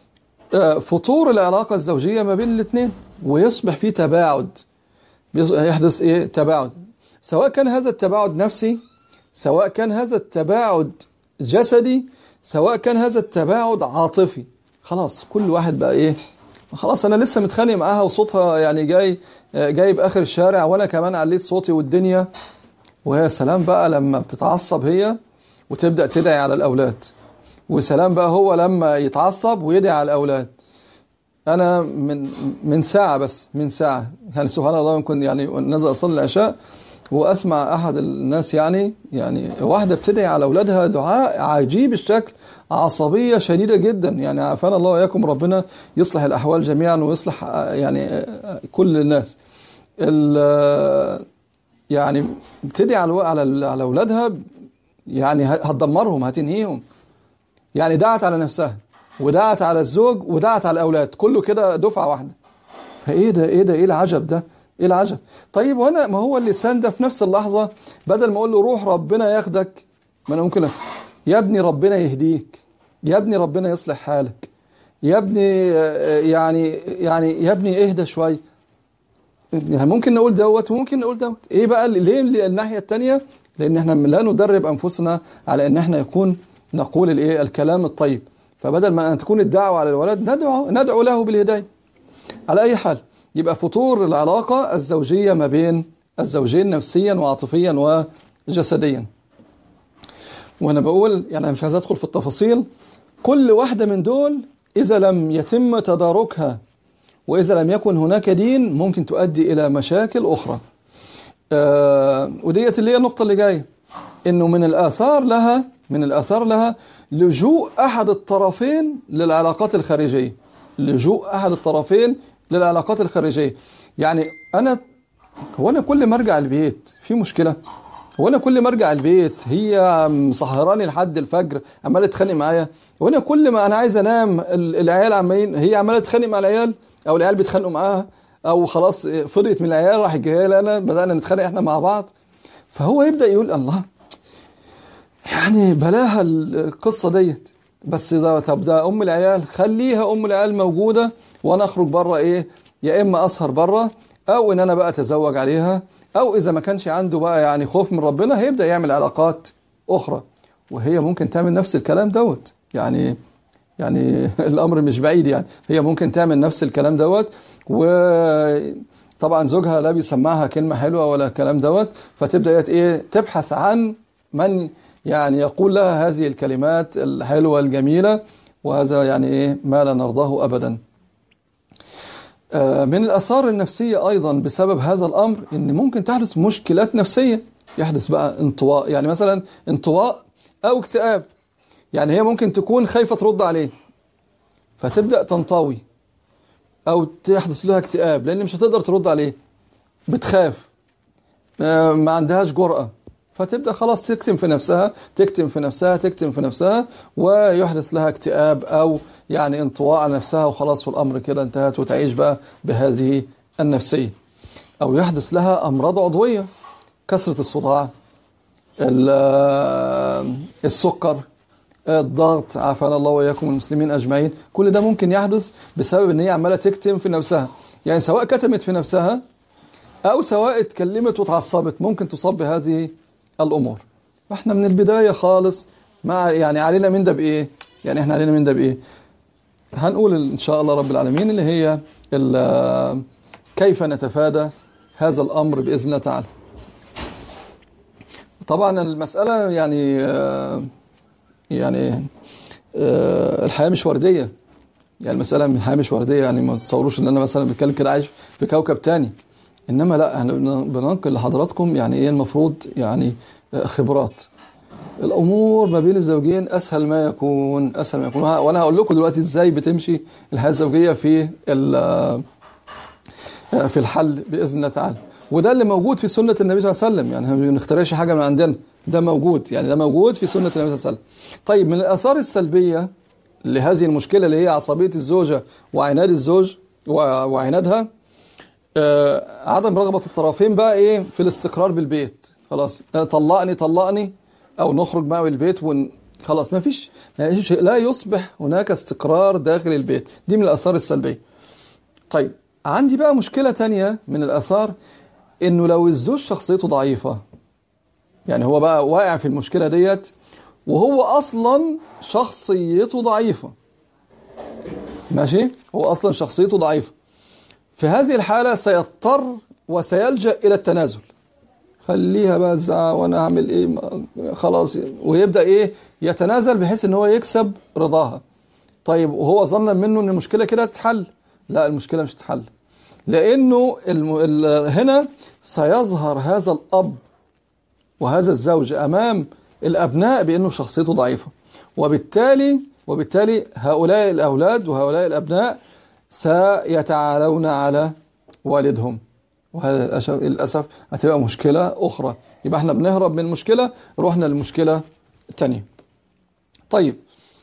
فطور العلاقة الزوجية ما بين الاثنين ويصبح في تباعد يحدث ايه تباعد سواء كان هذا التباعد نفسي سواء كان هذا التباعد جسدي سواء كان هذا التباعد عاطفي خلاص كل واحد بقى ايه خلاص انا لسه متخانق معاها وصوتها يعني جاي جايب اخر الشارع وانا كمان عليت صوتي والدنيا ويا سلام بقى لما بتتعصب هي وتبدا تدعي على الاولاد وسلام بقى هو لما يتعصب ويدعي على الاولاد انا من من ساعه بس من ساعه يعني سبحان الله ممكن يعني نزل اصلي العشاء واسمع احد الناس يعني يعني واحده بتدعي على اولادها دعاء عجيب الشكل عصبيه شديده جدا يعني عافانا الله واياكم ربنا يصلح الاحوال جميعا ويصلح يعني كل الناس يعني بتدعي على على على اولادها يعني هتدمرهم هتنهيهم يعني دعت على نفسها ودعت على الزوج ودعت على الاولاد كله كده دفعه واحده فايه ده ايه ده ايه العجب ده ايه العجب طيب وانا ما هو اللسان ده في نفس اللحظه بدل ما اقول له روح ربنا ياخدك ما انا ممكن يا ابني ربنا يهديك يا ابني ربنا يصلح حالك يا ابني يعني يعني يا ابني اهدى شويه يعني ممكن نقول دوت وممكن نقول دوت ايه بقى ليه الناحيه الثانيه لان احنا لا ندرب انفسنا على ان احنا يكون نقول الايه الكلام الطيب فبدل ما ان تكون الدعوه على الولد ندعو ندعو له بالهدايه على اي حال يبقى فطور العلاقه الزوجيه ما بين الزوجين نفسيا وعاطفيا وجسديا وانا بقول يعني مش عايز ادخل في التفاصيل كل واحده من دول اذا لم يتم تداركها واذا لم يكن هناك دين ممكن تؤدي الى مشاكل اخرى آه وديت اللي هي النقطه اللي جايه انه من الاثار لها من الآثار لها لجوء أحد الطرفين للعلاقات الخارجية لجوء أحد الطرفين للعلاقات الخارجية يعني أنا هو أنا كل ما أرجع البيت في مشكلة هو أنا كل ما أرجع البيت هي مسهراني لحد الفجر عمالة تتخانق معايا هو أنا كل ما أنا عايز أنام العيال عمالين هي عمالة تتخانق مع العيال أو العيال بيتخانقوا معاها أو خلاص فضيت من العيال راح جايه لي أنا بدأنا نتخانق إحنا مع بعض فهو يبدأ يقول الله يعني بلاها القصة ديت بس ده طب ده أم العيال خليها أم العيال موجودة وأنا أخرج بره إيه يا إما أسهر بره او ان انا بقى اتزوج عليها او اذا ما كانش عنده بقى يعني خوف من ربنا هيبدا يعمل علاقات اخرى وهي ممكن تعمل نفس الكلام دوت يعني يعني الامر مش بعيد يعني هي ممكن تعمل نفس الكلام دوت وطبعا زوجها لا بيسمعها كلمه حلوه ولا الكلام دوت فتبدا ايه تبحث عن من يعني يقول لها هذه الكلمات الحلوه الجميله وهذا يعني ايه ما لا نرضاه ابدا من الآثار النفسية أيضا بسبب هذا الأمر إن ممكن تحدث مشكلات نفسية يحدث بقى انطواء يعني مثلا انطواء أو اكتئاب يعني هي ممكن تكون خايفة ترد عليه فتبدأ تنطوي أو تحدث لها اكتئاب لأن مش هتقدر ترد عليه بتخاف ما عندهاش جرأة فتبدأ خلاص تكتم في نفسها تكتم في نفسها تكتم في نفسها ويحدث لها اكتئاب أو يعني انطواء على نفسها وخلاص والأمر كده انتهت وتعيش بقى بهذه النفسية أو يحدث لها أمراض عضوية كسرة الصداع السكر الضغط عافانا الله وإياكم المسلمين أجمعين كل ده ممكن يحدث بسبب ان هي عمالة تكتم في نفسها يعني سواء كتمت في نفسها أو سواء اتكلمت وتعصبت ممكن تصاب بهذه الأمور فاحنا من البداية خالص مع يعني علينا من ده بإيه يعني احنا علينا من ده بإيه هنقول إن شاء الله رب العالمين اللي هي كيف نتفادى هذا الأمر بإذن الله تعالى طبعا المسألة يعني يعني الحياة مش وردية يعني المسألة الحياة مش وردية يعني ما تصوروش ان انا مثلا بتكلم كده عايش في كوكب تاني انما لا احنا بننقل لحضراتكم يعني ايه المفروض يعني خبرات الامور ما بين الزوجين اسهل ما يكون اسهل ما يكون وانا هقول لكم دلوقتي ازاي بتمشي الحياه الزوجيه في في الحل باذن الله تعالى وده اللي موجود في سنه النبي صلى الله عليه وسلم يعني ما بنخترعش حاجه من عندنا ده موجود يعني ده موجود في سنه النبي صلى الله عليه وسلم طيب من الاثار السلبيه لهذه المشكله اللي هي عصبيه الزوجه وعناد الزوج وعنادها آه عدم رغبة الطرفين بقى ايه في الاستقرار بالبيت خلاص طلقني طلقني او نخرج بقى من البيت ون خلاص ما فيش لا يصبح هناك استقرار داخل البيت دي من الاثار السلبية طيب عندي بقى مشكلة تانية من الاثار انه لو الزوج شخصيته ضعيفة يعني هو بقى واقع في المشكلة ديت وهو اصلا شخصيته ضعيفة ماشي هو اصلا شخصيته ضعيفة في هذه الحالة سيضطر وسيلجأ إلى التنازل خليها بقى تزعق وانا اعمل ايه خلاص ويبدا ايه يتنازل بحيث ان هو يكسب رضاها طيب وهو ظن منه ان المشكله كده تتحل لا المشكله مش تتحل لانه الم... ال... هنا سيظهر هذا الاب وهذا الزوج امام الابناء بانه شخصيته ضعيفه وبالتالي وبالتالي هؤلاء الاولاد وهؤلاء الابناء سيتعالون على والدهم وهذا للأسف هتبقى مشكلة أخرى يبقى احنا بنهرب من مشكلة رحنا للمشكلة الثانية طيب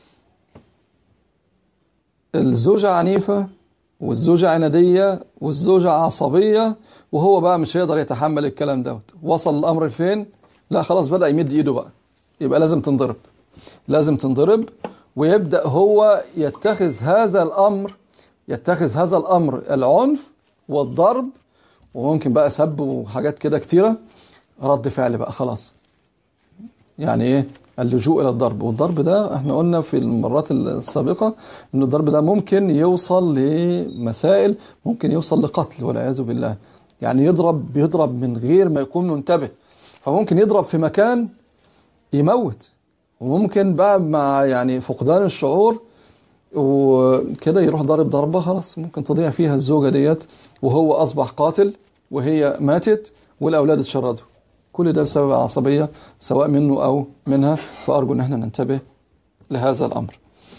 الزوجة عنيفة والزوجة عنادية والزوجة عصبية وهو بقى مش هيقدر يتحمل الكلام دوت وصل الأمر فين لا خلاص بدأ يمد إيده بقى يبقى لازم تنضرب لازم تنضرب ويبدأ هو يتخذ هذا الأمر يتخذ هذا الأمر العنف والضرب وممكن بقى سب وحاجات كده كتيرة رد فعل بقى خلاص يعني ايه اللجوء الى الضرب والضرب ده احنا قلنا في المرات السابقة ان الضرب ده ممكن يوصل لمسائل ممكن يوصل لقتل والعياذ بالله يعني يضرب بيضرب من غير ما يكون منتبه فممكن يضرب في مكان يموت وممكن بقى مع يعني فقدان الشعور وكده يروح ضارب ضربة خلاص ممكن تضيع فيها الزوجة ديت وهو أصبح قاتل وهي ماتت والأولاد اتشردوا كل ده بسبب عصبية سواء منه أو منها فأرجو أن احنا ننتبه لهذا الأمر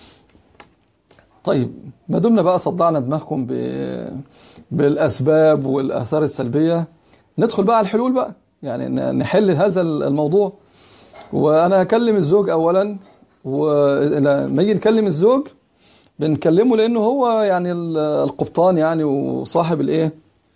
طيب ما دمنا بقى صدعنا دماغكم ب... بالأسباب والآثار السلبية ندخل بقى على الحلول بقى يعني نحل هذا الموضوع وأنا هكلم الزوج أولا ولما يجي نكلم الزوج بنكلمه لانه هو يعني القبطان يعني وصاحب الايه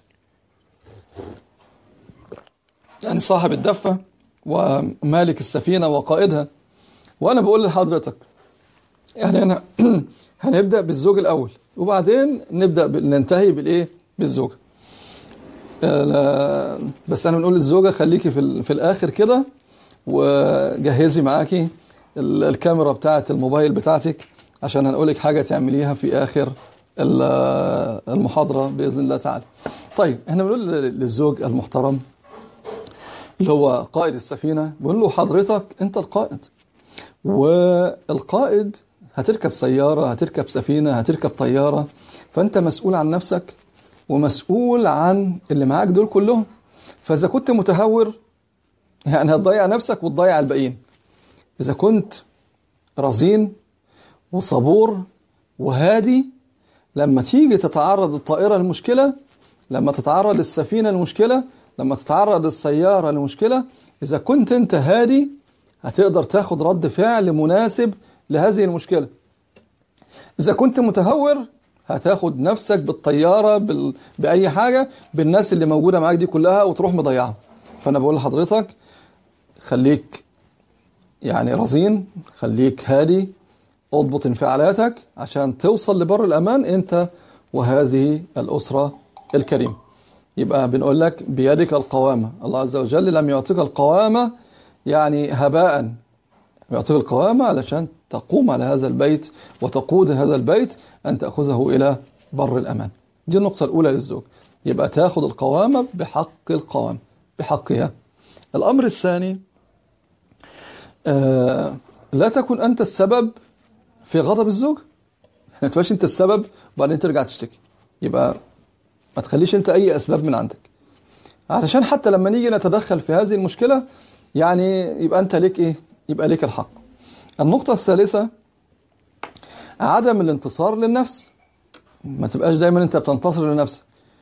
يعني صاحب الدفة ومالك السفينة وقائدها وانا بقول لحضرتك يعني انا هنبدأ بالزوج الاول وبعدين نبدأ ننتهي بالايه بالزوجة آه، لا، بس احنا بنقول للزوجة خليكي في, ال- في الآخر كده وجهزي معاكي ال- الكاميرا بتاعة الموبايل بتاعتك عشان هنقولك حاجة تعمليها في آخر ال- المحاضرة بإذن الله تعالى طيب احنا بنقول للزوج المحترم اللي هو قائد السفينة بنقول له حضرتك انت القائد والقائد هتركب سيارة هتركب سفينة هتركب طيارة فانت مسؤول عن نفسك ومسؤول عن اللي معاك دول كلهم فإذا كنت متهور يعني هتضيع نفسك وتضيع الباقيين إذا كنت رزين وصبور وهادي لما تيجي تتعرض الطائرة لمشكلة لما تتعرض السفينة لمشكلة لما تتعرض السيارة لمشكلة إذا كنت أنت هادي هتقدر تاخد رد فعل مناسب لهذه المشكلة إذا كنت متهور هتاخد نفسك بالطيارة بال... بأي حاجة بالناس اللي موجودة معاك دي كلها وتروح مضيعها فأنا بقول لحضرتك خليك يعني رزين خليك هادي اضبط انفعالاتك عشان توصل لبر الأمان أنت وهذه الأسرة الكريمة يبقى بنقول لك بيدك القوامة الله عز وجل لم يعطيك القوامة يعني هباء يعطيك القوامة علشان تقوم على هذا البيت وتقود هذا البيت أن تأخذه إلى بر الأمان دي النقطة الأولى للزوج يبقى تاخد القوامة بحق القوام بحقها الأمر الثاني آه لا تكن أنت السبب في غضب الزوج ما تبقاش أنت السبب وبعدين ترجع تشتكي يبقى ما تخليش أنت أي أسباب من عندك علشان حتى لما نيجي نتدخل في هذه المشكلة يعني يبقى أنت ليك إيه يبقى ليك الحق النقطة الثالثة عدم الانتصار للنفس ما تبقاش دايما انت بتنتصر لنفسك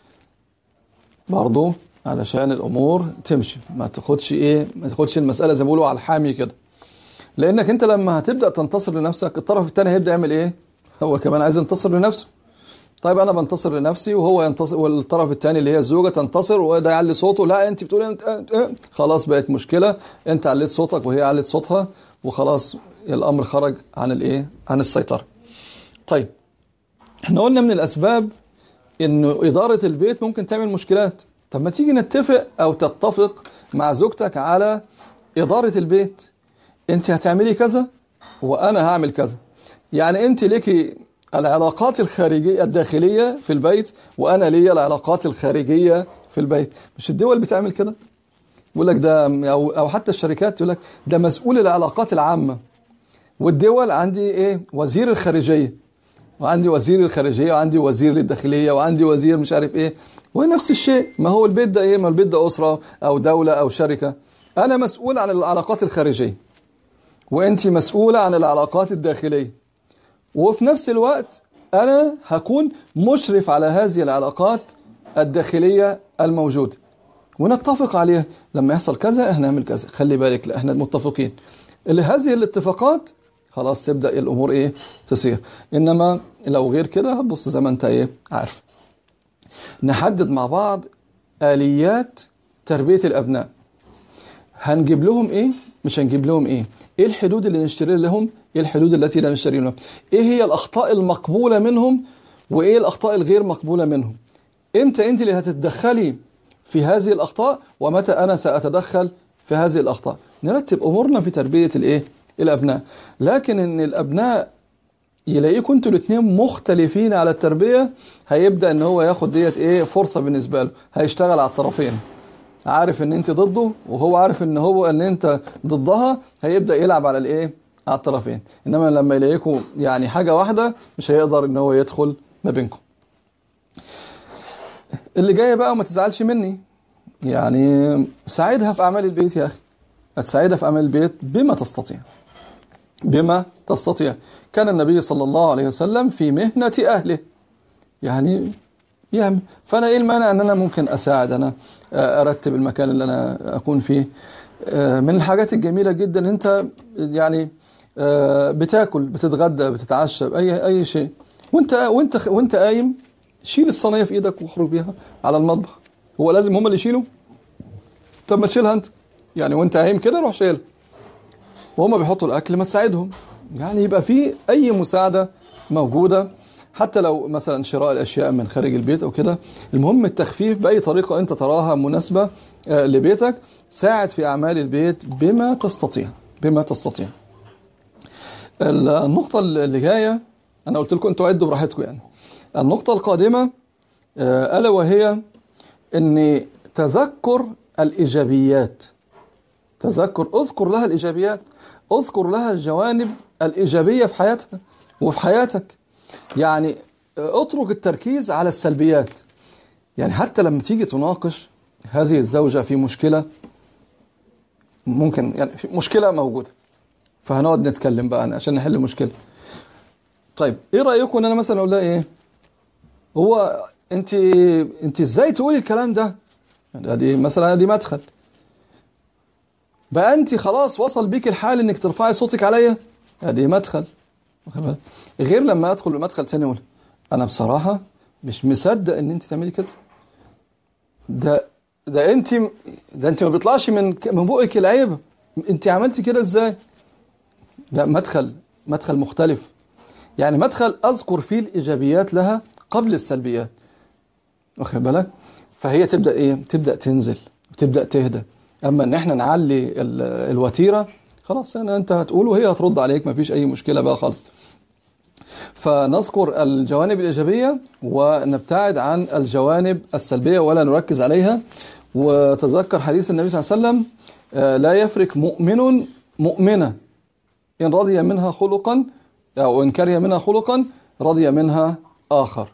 برضو علشان الامور تمشي ما تاخدش ايه ما تاخدش المسألة زي ما بيقولوا على الحامي كده لانك انت لما هتبدأ تنتصر لنفسك الطرف الثاني هيبدأ يعمل ايه هو كمان عايز ينتصر لنفسه طيب انا بنتصر لنفسي وهو ينتصر والطرف الثاني اللي هي الزوجه تنتصر وده يعلي صوته لا انت بتقولي انت اه اه خلاص بقت مشكله انت عليت صوتك وهي علت صوتها وخلاص الامر خرج عن الايه عن السيطره طيب احنا قلنا من الاسباب انه اداره البيت ممكن تعمل مشكلات طب ما تيجي نتفق او تتفق مع زوجتك على اداره البيت انت هتعملي كذا وانا هعمل كذا يعني انت ليكي العلاقات الخارجية الداخلية في البيت وأنا ليا العلاقات الخارجية في البيت مش الدول بتعمل كده يقول لك ده أو, أو حتى الشركات يقول لك ده مسؤول العلاقات العامة والدول عندي إيه وزير الخارجية وعندي وزير الخارجية وعندي وزير للداخلية وعندي وزير مش عارف إيه ونفس الشيء ما هو البيت ده إيه ما البيت ده أسرة أو دولة أو شركة أنا مسؤول عن العلاقات الخارجية وأنت مسؤولة عن العلاقات الداخلية وفي نفس الوقت أنا هكون مشرف على هذه العلاقات الداخلية الموجودة ونتفق عليها لما يحصل كذا احنا نعمل كذا خلي بالك لا احنا متفقين اللي هذه الاتفاقات خلاص تبدأ الأمور ايه تسير إنما لو غير كده هتبص زي ما انت ايه عارف نحدد مع بعض آليات تربية الأبناء هنجيب لهم ايه مش هنجيب لهم ايه ايه الحدود اللي نشتري لهم ايه الحدود التي لا نشتري لهم ايه هي الاخطاء المقبولة منهم وايه الاخطاء الغير مقبولة منهم امتى انت اللي هتتدخلي في هذه الاخطاء ومتى انا ساتدخل في هذه الاخطاء نرتب امورنا في تربية الايه الابناء لكن ان الابناء يلاقيكم انتوا الاثنين مختلفين على التربية هيبدأ ان هو ياخد ديت ايه فرصة بالنسبة له هيشتغل على الطرفين عارف ان انت ضده وهو عارف ان هو ان انت ضدها هيبدأ يلعب على الايه على الطرفين انما لما يلاقيكم يعني حاجة واحدة مش هيقدر ان هو يدخل ما بينكم اللي جاي بقى وما تزعلش مني يعني ساعدها في اعمال البيت يا اخي هتساعدها في اعمال البيت بما تستطيع بما تستطيع كان النبي صلى الله عليه وسلم في مهنة أهله يعني يعمل فأنا إيه المانع أن أنا ممكن أساعد أنا أرتب المكان اللي أنا أكون فيه من الحاجات الجميلة جدا أنت يعني بتاكل بتتغدى بتتعشى أي أي شيء وأنت وأنت وأنت قايم شيل الصينية في إيدك واخرج بيها على المطبخ هو لازم هم اللي يشيلوا طب ما تشيلها أنت يعني وأنت قايم كده روح شيلها وهم بيحطوا الأكل ما تساعدهم يعني يبقى في أي مساعدة موجودة حتى لو مثلا شراء الاشياء من خارج البيت او كده المهم التخفيف باي طريقه انت تراها مناسبه آه، لبيتك ساعد في اعمال البيت بما تستطيع بما تستطيع النقطه اللي جايه انا قلت لكم انتوا عدوا براحتكم يعني النقطه القادمه آه، الا وهي ان تذكر الايجابيات تذكر اذكر لها الايجابيات اذكر لها الجوانب الايجابيه في حياتها وفي حياتك يعني اترك التركيز على السلبيات يعني حتى لما تيجي تناقش هذه الزوجة في مشكلة ممكن يعني في مشكلة موجودة فهنقعد نتكلم بقى عشان نحل المشكلة طيب ايه رأيكم ان انا مثلا اقول لها ايه هو انت انت ازاي تقولي الكلام ده يعني دي مثلا دي مدخل بقى انت خلاص وصل بيك الحال انك ترفعي صوتك عليا ادي مدخل غير لما ادخل بمدخل ثاني اقول انا بصراحه مش مصدق ان انت تعملي كده ده ده انت ده انت ما بيطلعش من من بقك العيب انت عملتي كده ازاي ده مدخل مدخل مختلف يعني مدخل اذكر فيه الايجابيات لها قبل السلبيات واخد بالك فهي تبدا ايه تبدا تنزل تبدا تهدى اما ان احنا نعلي الوتيره خلاص يعني انت هتقول وهي هترد عليك مفيش اي مشكله بقى خالص فنذكر الجوانب الإيجابية ونبتعد عن الجوانب السلبية ولا نركز عليها وتذكر حديث النبي صلى الله عليه وسلم آه، لا يفرق مؤمن مؤمنة إن رضي منها خلقا أو إن كره منها خلقا رضي منها آخر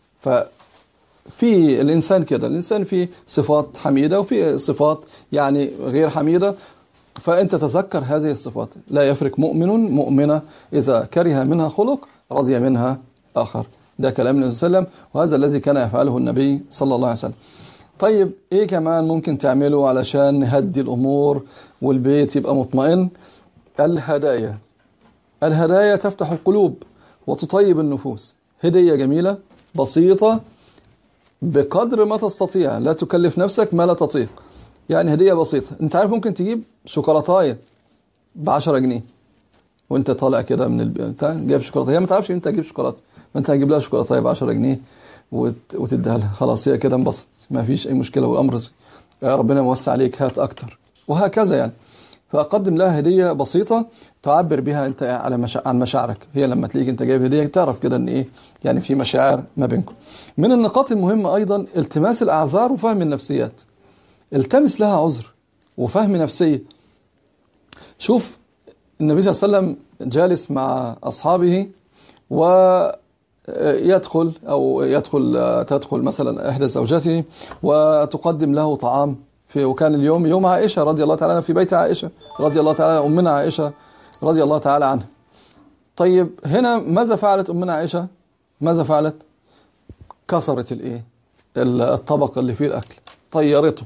ففي الإنسان كده الإنسان فيه صفات حميدة وفي صفات يعني غير حميدة فأنت تذكر هذه الصفات لا يفرق مؤمن مؤمنة إذا كره منها خلق رضي منها آخر ده كلام النبي صلى الله عليه وسلم وهذا الذي كان يفعله النبي صلى الله عليه وسلم طيب ايه كمان ممكن تعمله علشان نهدي الامور والبيت يبقى مطمئن الهدايا الهدايا تفتح القلوب وتطيب النفوس هدية جميلة بسيطة بقدر ما تستطيع لا تكلف نفسك ما لا تطيق يعني هدية بسيطة انت عارف ممكن تجيب شوكولاتاية ب 10 جنيه وانت طالع كده من البتاع جايب شوكولاته هي ما تعرفش انت هتجيب شوكولاته ما انت هتجيب لها شوكولاته ب 10 جنيه وت... وتديها لها خلاص هي كده انبسط ما فيش اي مشكله والامر يا ربنا موسع عليك هات اكتر وهكذا يعني فقدم لها هديه بسيطه تعبر بها انت على مشا... عن مشاعرك هي لما تلاقيك انت جايب هديه تعرف كده ان ايه يعني في مشاعر ما بينكم من النقاط المهمه ايضا التماس الاعذار وفهم النفسيات التمس لها عذر وفهم نفسيه شوف النبي صلى الله عليه وسلم جالس مع أصحابه ويدخل أو يدخل تدخل مثلا إحدى زوجته وتقدم له طعام في وكان اليوم يوم عائشة رضي الله تعالى في بيت عائشة رضي الله تعالى أمنا عائشة رضي الله تعالى عنها طيب هنا ماذا فعلت أمنا عائشة ماذا فعلت كسرت الايه الطبق اللي فيه الأكل طيرته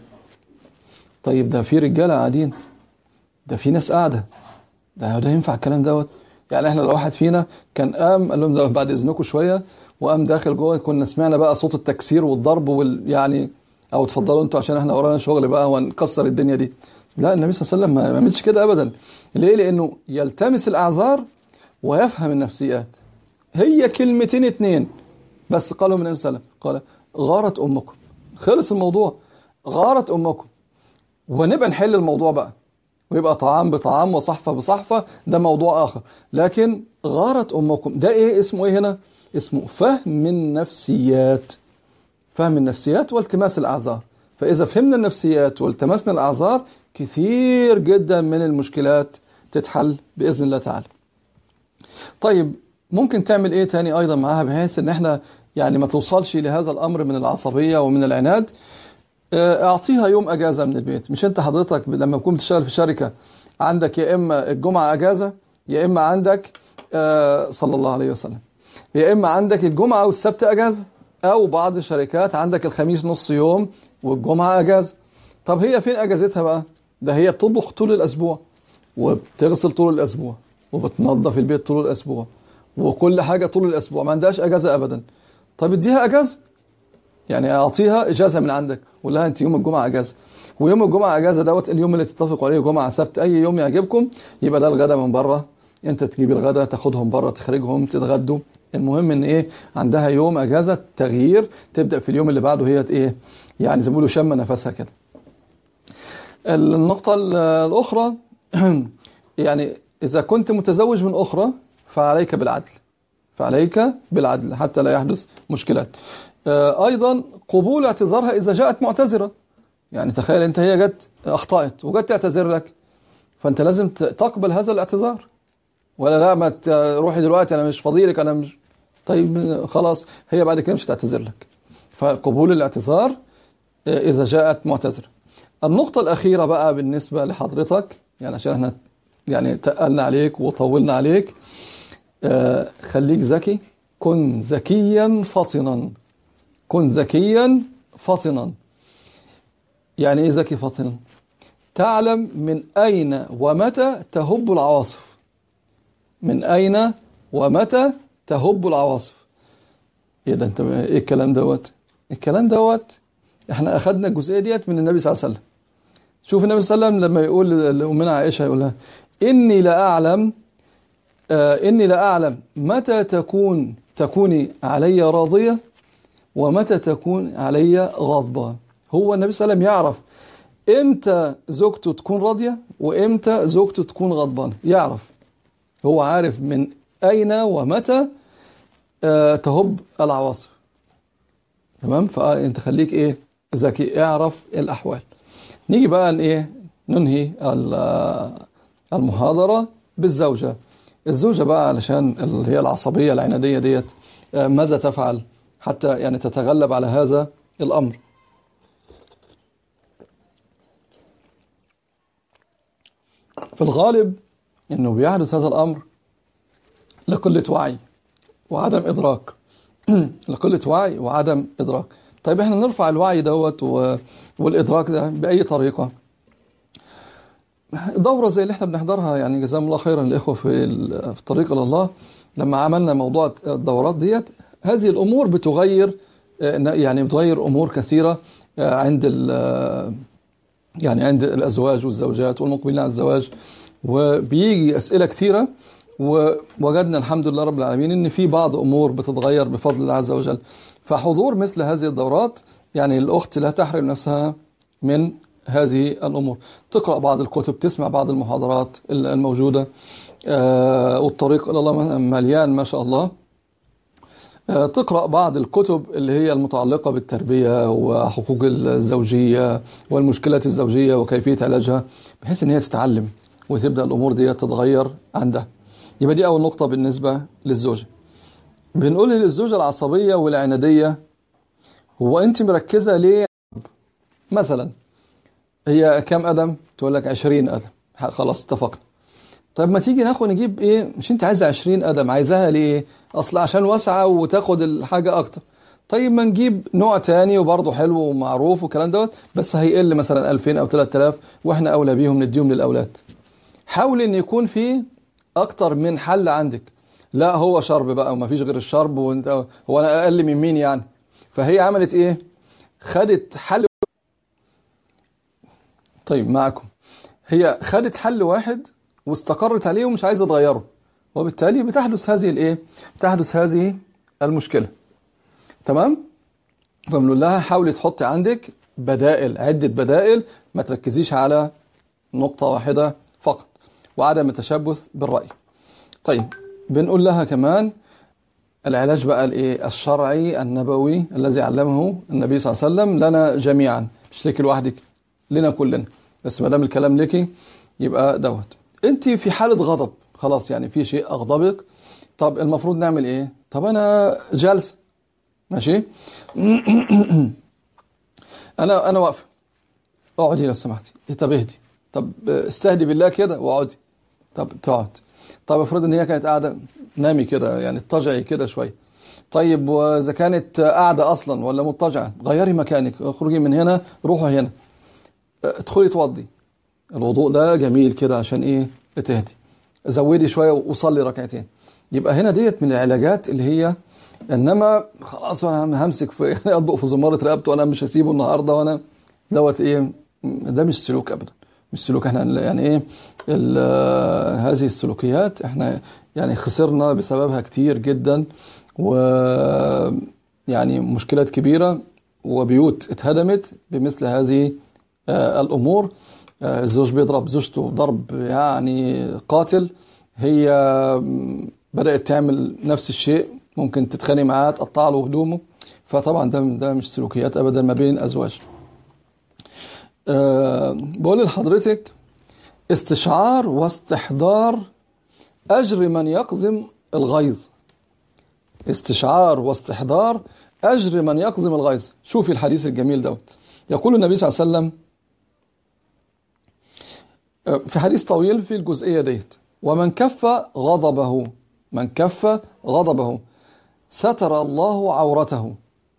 طيب ده في رجالة قاعدين ده في ناس قاعدة ده ده ينفع الكلام دوت يعني احنا لو واحد فينا كان قام قال لهم بعد اذنكم شويه وقام داخل جوه كنا سمعنا بقى صوت التكسير والضرب وال يعني او اتفضلوا انتوا عشان احنا ورانا شغل بقى ونكسر الدنيا دي لا النبي صلى الله عليه وسلم ما عملش كده ابدا ليه لانه يلتمس الاعذار ويفهم النفسيات هي كلمتين اتنين بس قالوا من النبي صلى الله عليه وسلم قال غارت امكم خلص الموضوع غارت امكم ونبقى نحل الموضوع بقى ويبقى طعام بطعام وصحفة بصحفة ده موضوع آخر لكن غارت أمكم ده إيه اسمه إيه هنا اسمه فهم النفسيات فهم النفسيات والتماس الأعذار فإذا فهمنا النفسيات والتمسنا الأعذار كثير جدا من المشكلات تتحل بإذن الله تعالى طيب ممكن تعمل إيه تاني أيضا معاها بحيث إن إحنا يعني ما توصلش لهذا الأمر من العصبية ومن العناد آه، اعطيها يوم اجازه من البيت مش انت حضرتك لما تكون بتشتغل في شركه عندك يا اما الجمعه اجازه يا اما عندك آه، صلى الله عليه وسلم يا اما عندك الجمعه والسبت اجازه او بعض الشركات عندك الخميس نص يوم والجمعه اجازه طب هي فين اجازتها بقى ده هي بتطبخ طول الاسبوع وبتغسل طول الاسبوع وبتنظف البيت طول الاسبوع وكل حاجه طول الاسبوع ما عندهاش اجازه ابدا طب اديها اجازه يعني اعطيها اجازه من عندك قول لها انت يوم الجمعه اجازه ويوم الجمعه اجازه دوت اليوم اللي تتفقوا عليه جمعه سبت اي يوم يعجبكم يبقى ده الغدا من بره انت تجيب الغدا تاخدهم بره تخرجهم تتغدوا المهم ان ايه عندها يوم اجازه تغيير تبدا في اليوم اللي بعده هي ايه يعني زي ما بيقولوا شم نفسها كده النقطه الاخرى يعني اذا كنت متزوج من اخرى فعليك بالعدل فعليك بالعدل حتى لا يحدث مشكلات ايضا قبول اعتذارها اذا جاءت معتذره يعني تخيل انت هي جت اخطات وجت تعتذر لك فانت لازم تقبل هذا الاعتذار ولا لا ما تروحي دلوقتي انا مش فاضيلك انا مش طيب خلاص هي بعد كده مش هتعتذر لك فقبول الاعتذار اذا جاءت معتذره النقطة الأخيرة بقى بالنسبة لحضرتك يعني عشان احنا يعني تقلنا عليك وطولنا عليك آه خليك ذكي كن ذكيا فطنا كن ذكيا فطنا يعني ايه ذكي فطنا تعلم من أين ومتى تهب العواصف من أين ومتى تهب العواصف ايه ده انت ايه الكلام دوت الكلام دوت احنا اخذنا الجزئيه ديت من النبي صلى الله عليه وسلم شوف النبي صلى الله عليه وسلم لما يقول لامنا عائشه يقول لها اني لا اعلم آه اني لا اعلم متى تكون تكوني علي راضيه ومتى تكون علي غاضبه هو النبي صلى الله عليه وسلم يعرف امتى زوجته تكون راضيه وامتى زوجته تكون غضبانه يعرف هو عارف من اين ومتى آه تهب العواصف تمام فانت خليك ايه ذكي اعرف الاحوال نيجي بقى ايه ننهي المحاضره بالزوجه الزوجه بقى علشان اللي هي العصبيه العناديه ديت ماذا تفعل حتى يعني تتغلب على هذا الامر في الغالب انه بيحدث هذا الامر لقله وعي وعدم ادراك لقله وعي وعدم ادراك طيب احنا نرفع الوعي دوت والادراك ده باي طريقه دوره زي اللي احنا بنحضرها يعني جزاهم الله خيرا الاخوه في في الطريق الى الله لما عملنا موضوع الدورات ديت هذه الامور بتغير يعني بتغير امور كثيره عند يعني عند الازواج والزوجات والمقبلين على الزواج وبيجي اسئله كثيره ووجدنا الحمد لله رب العالمين ان في بعض امور بتتغير بفضل الله عز وجل فحضور مثل هذه الدورات يعني الاخت لا تحرم نفسها من هذه الامور تقرا بعض الكتب تسمع بعض المحاضرات الموجوده آه والطريق الى الله مليان ما شاء الله آه تقرا بعض الكتب اللي هي المتعلقه بالتربيه وحقوق الزوجيه والمشكلات الزوجيه وكيفيه علاجها بحيث ان هي تتعلم وتبدا الامور دي تتغير عندها يبقى دي اول نقطه بالنسبه للزوجه بنقول للزوجه العصبيه والعناديه هو انت مركزه ليه مثلا هي كام قدم تقول لك 20 قدم خلاص اتفقنا طيب ما تيجي ناخد نجيب ايه مش انت عايزه 20 قدم عايزاها ليه اصل عشان واسعه وتاخد الحاجه اكتر طيب ما نجيب نوع تاني وبرضه حلو ومعروف والكلام دوت بس هيقل مثلا 2000 او 3000 واحنا اولى بيهم نديهم للاولاد حاول ان يكون في اكتر من حل عندك لا هو شرب بقى وما فيش غير الشرب وانت هو انا اقل من مين يعني فهي عملت ايه خدت حل طيب معكم هي خدت حل واحد واستقرت عليه ومش عايزه تغيره وبالتالي بتحدث هذه الايه بتحدث هذه المشكله تمام فبنقول لها حاولي تحطي عندك بدائل عده بدائل ما تركزيش على نقطه واحده فقط وعدم التشبث بالراي طيب بنقول لها كمان العلاج بقى الايه الشرعي النبوي الذي علمه النبي صلى الله عليه وسلم لنا جميعا مش ليك لوحدك لنا كلنا بس ما دام الكلام ليكي يبقى دوت انت في حاله غضب خلاص يعني في شيء اغضبك طب المفروض نعمل ايه طب انا جالسه ماشي انا انا واقفه اقعدي لو سمحتي طب اهدي طب استهدي بالله كده واقعدي طب تقعد طب افرض ان هي كانت قاعده نامي كده يعني اضطجعي كده شويه طيب واذا كانت قاعده اصلا ولا مضطجعه غيري مكانك اخرجي من هنا روحي هنا ادخلي توضي الوضوء ده جميل كده عشان ايه تهدي زودي شويه وصلي ركعتين يبقى هنا ديت من العلاجات اللي هي انما خلاص انا همسك في اطبق في زماره رقبته وانا مش هسيبه النهارده وانا دوت ايه ده مش سلوك ابدا مش سلوك احنا يعني ايه هذه السلوكيات احنا يعني خسرنا بسببها كتير جدا و يعني مشكلات كبيرة وبيوت اتهدمت بمثل هذه آه، الأمور آه، الزوج بيضرب زوجته ضرب يعني قاتل هي بدأت تعمل نفس الشيء ممكن تتخانق معاه تقطع له هدومه فطبعا ده ده مش سلوكيات ابدا ما بين ازواج أه بقول لحضرتك استشعار واستحضار اجر من يقضم الغيظ استشعار واستحضار اجر من يقضم الغيظ شوفي الحديث الجميل دوت يقول النبي صلى الله عليه وسلم آه، في حديث طويل في الجزئيه ديت ومن كف غضبه من كف غضبه ستر الله عورته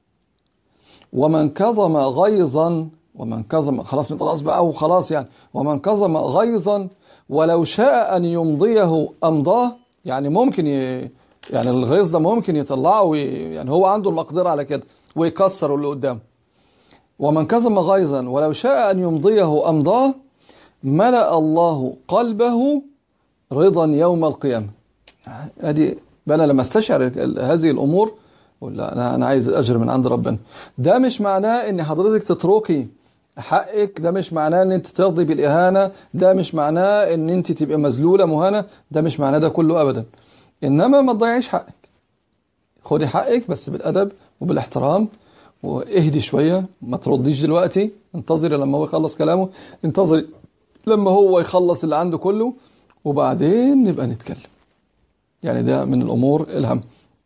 ومن كظم غيظا ومن كظم خلاص خلاص بقى وخلاص يعني ومن كظم غيظا ولو شاء أن يمضيه أمضاه يعني ممكن ي... يعني الغيظ ده ممكن يطلعه وي... يعني هو عنده المقدرة على كده ويكسر اللي قدامه ومن كظم غيظا ولو شاء أن يمضيه أمضاه ملأ الله قلبه رضا يوم القيامة ادي انا لما استشعر هذه الامور ولا انا انا عايز اجر من عند ربنا ده مش معناه ان حضرتك تتركي حقك ده مش معناه ان انت ترضي بالاهانه ده مش معناه ان انت تبقى مذلوله مهانه ده مش معناه ده كله ابدا انما ما تضيعيش حقك خدي حقك بس بالادب وبالاحترام واهدي شويه ما ترديش دلوقتي انتظري لما هو يخلص كلامه انتظري لما هو يخلص اللي عنده كله وبعدين نبقى نتكلم يعني ده من الأمور الهم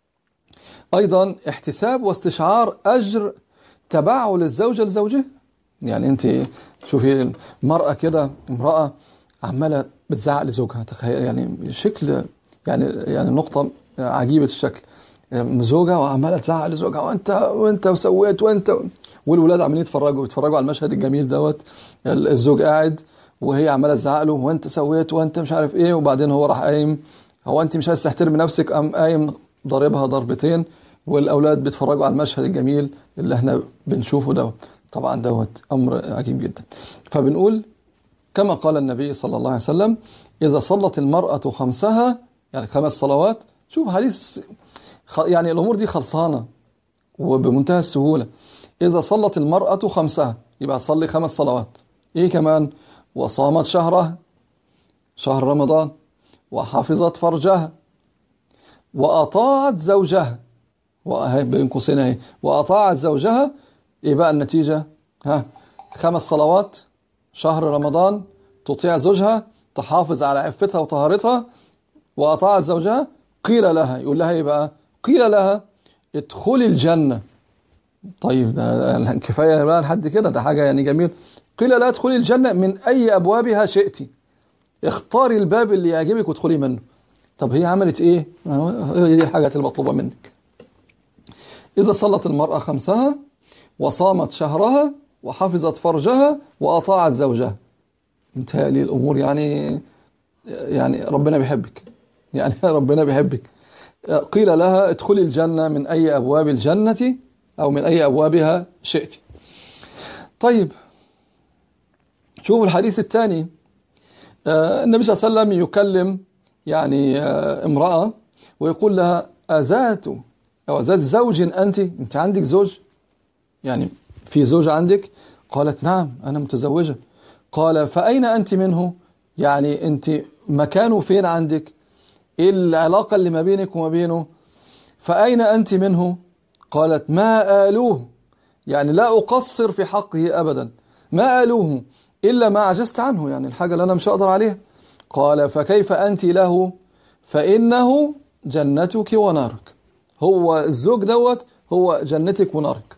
أيضا احتساب واستشعار أجر تبعه للزوجة لزوجها يعني أنت شوفي المرأة كده امرأة عمالة بتزعق لزوجها تخيل يعني شكل يعني يعني نقطة عجيبة الشكل زوجها وعمالة تزعق لزوجها وانت وانت وسويت وانت والولاد عمالين يتفرجوا يتفرجوا على المشهد الجميل دوت الزوج قاعد وهي عماله تزعق له وانت سويت وانت مش عارف ايه وبعدين هو راح قايم هو انت مش عايز تحترم نفسك قام قايم ضاربها ضربتين والاولاد بيتفرجوا على المشهد الجميل اللي احنا بنشوفه دوت طبعا دوت امر عجيب جدا فبنقول كما قال النبي صلى الله عليه وسلم اذا صلت المراه خمسها يعني خمس صلوات شوف حديث يعني الامور دي خلصانه وبمنتهى السهوله اذا صلت المراه خمسها يبقى تصلي خمس صلوات ايه كمان وصامت شهرها شهر رمضان وحفظت فرجها وأطاعت زوجها بين قوسين اهي وأطاعت زوجها إيه بقى النتيجة ها خمس صلوات شهر رمضان تطيع زوجها تحافظ على عفتها وطهارتها وأطاعت زوجها قيل لها يقول لها إيه بقى قيل لها ادخلي الجنة طيب ده كفاية بقى لحد كده ده حاجة يعني جميل قيل لا ادخلي الجنة من أي أبوابها شئتي اختاري الباب اللي يعجبك وادخلي منه طب هي عملت ايه هي دي الحاجات المطلوبة منك إذا صلت المرأة خمسها وصامت شهرها وحفظت فرجها وأطاعت زوجها متهيألي الأمور يعني يعني ربنا بيحبك يعني ربنا بيحبك قيل لها ادخلي الجنة من أي أبواب الجنة أو من أي أبوابها شئت طيب شوفوا الحديث الثاني آه، النبي صلى الله عليه وسلم يكلم يعني آه، امرأة ويقول لها أذات أو أذات زوج أنت أنت عندك زوج يعني في زوج عندك قالت نعم أنا متزوجة قال فأين أنت منه يعني أنت مكانه فين عندك إيه العلاقة اللي ما بينك وما بينه فأين أنت منه قالت ما آلوه يعني لا أقصر في حقه أبدا ما آلوه إلا ما عجزت عنه يعني الحاجة اللي أنا مش هقدر عليها قال فكيف أنت له فإنه جنتك ونارك هو الزوج دوت هو جنتك ونارك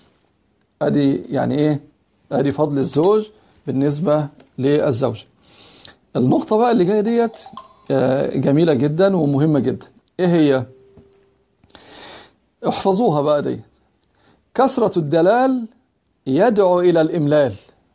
أدي يعني إيه أدي فضل الزوج بالنسبة للزوج النقطة بقى اللي جاية ديت آه، جميلة جدا ومهمة جدا إيه هي احفظوها بقى دي كثرة الدلال يدعو إلى الإملال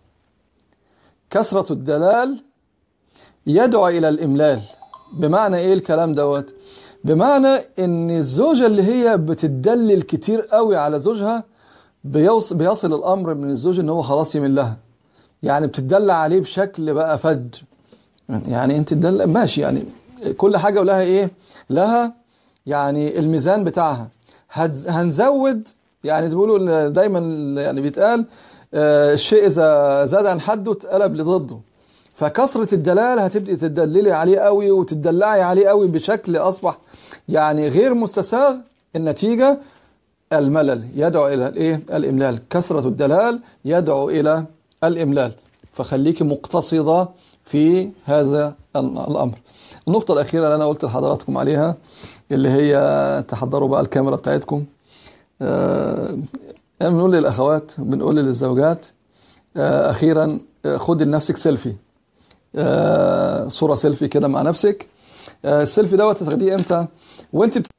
كثرة الدلال يدعو إلى الإملال بمعنى إيه الكلام دوت بمعنى إن الزوجة اللي هي بتدلل كتير قوي على زوجها بيوصل, بيصل الأمر من الزوج إن هو خلاص يملها يعني بتدلع عليه بشكل بقى فج يعني انت تدلع ماشي يعني كل حاجة ولها ايه لها يعني الميزان بتاعها هنزود يعني زي بيقولوا دايما يعني بيتقال آه، الشيء اذا زاد عن حده اتقلب لضده فكثرة الدلال هتبدأ تدللي عليه قوي وتدلعي عليه قوي بشكل أصبح يعني غير مستساغ النتيجة الملل يدعو إلى الإيه؟ الإملال كثرة الدلال يدعو إلى الإملال فخليكي مقتصدة في هذا الأمر النقطة الأخيرة اللي أنا قلت لحضراتكم عليها اللي هي تحضروا بقى الكاميرا بتاعتكم آه بنقول للأخوات بنقول للزوجات آه أخيرا آه، خدي لنفسك سيلفي آه صورة سيلفي كده مع نفسك آه السيلفي دوت تاخديه امتى وانت بت...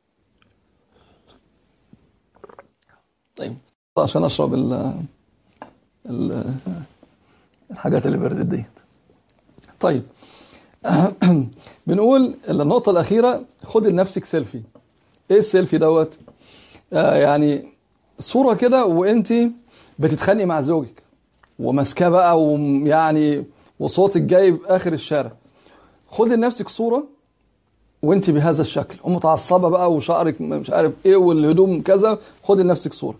طيب عشان اشرب ال ال الحاجات اللي بردت ديت طيب بنقول النقطة الأخيرة خد لنفسك سيلفي إيه السيلفي دوت آه يعني صورة كده وأنت بتتخانقي مع زوجك وماسكاه بقى ويعني وصوتك جايب آخر الشارع خد لنفسك صورة وانت بهذا الشكل ومتعصبة بقى وشعرك مش عارف ايه والهدوم كذا خد لنفسك صورة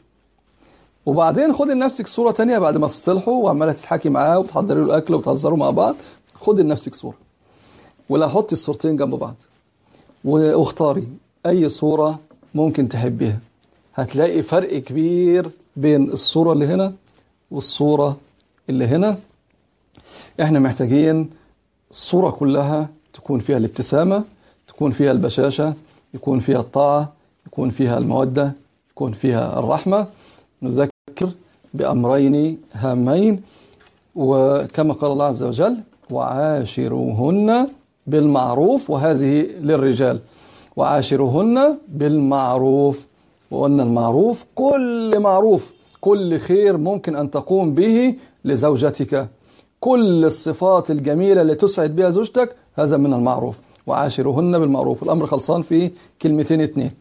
وبعدين خد لنفسك صورة تانية بعد ما تصلحوا وعمالة تضحكي معاه وتحضري له الأكل وتهزروا مع بعض خد لنفسك صورة ولا حطي الصورتين جنب بعض واختاري أي صورة ممكن تحبيها هتلاقي فرق كبير بين الصورة اللي هنا والصورة اللي هنا احنا محتاجين الصورة كلها تكون فيها الابتسامة تكون فيها البشاشة يكون فيها الطاعة يكون فيها المودة يكون فيها الرحمة نذكر بأمرين هامين وكما قال الله عز وجل وعاشروهن بالمعروف وهذه للرجال وعاشروهن بالمعروف وأن المعروف كل معروف كل خير ممكن أن تقوم به لزوجتك كل الصفات الجميلة اللي تسعد بها زوجتك هذا من المعروف وعاشرهن بالمعروف الأمر خلصان في كلمتين اتنين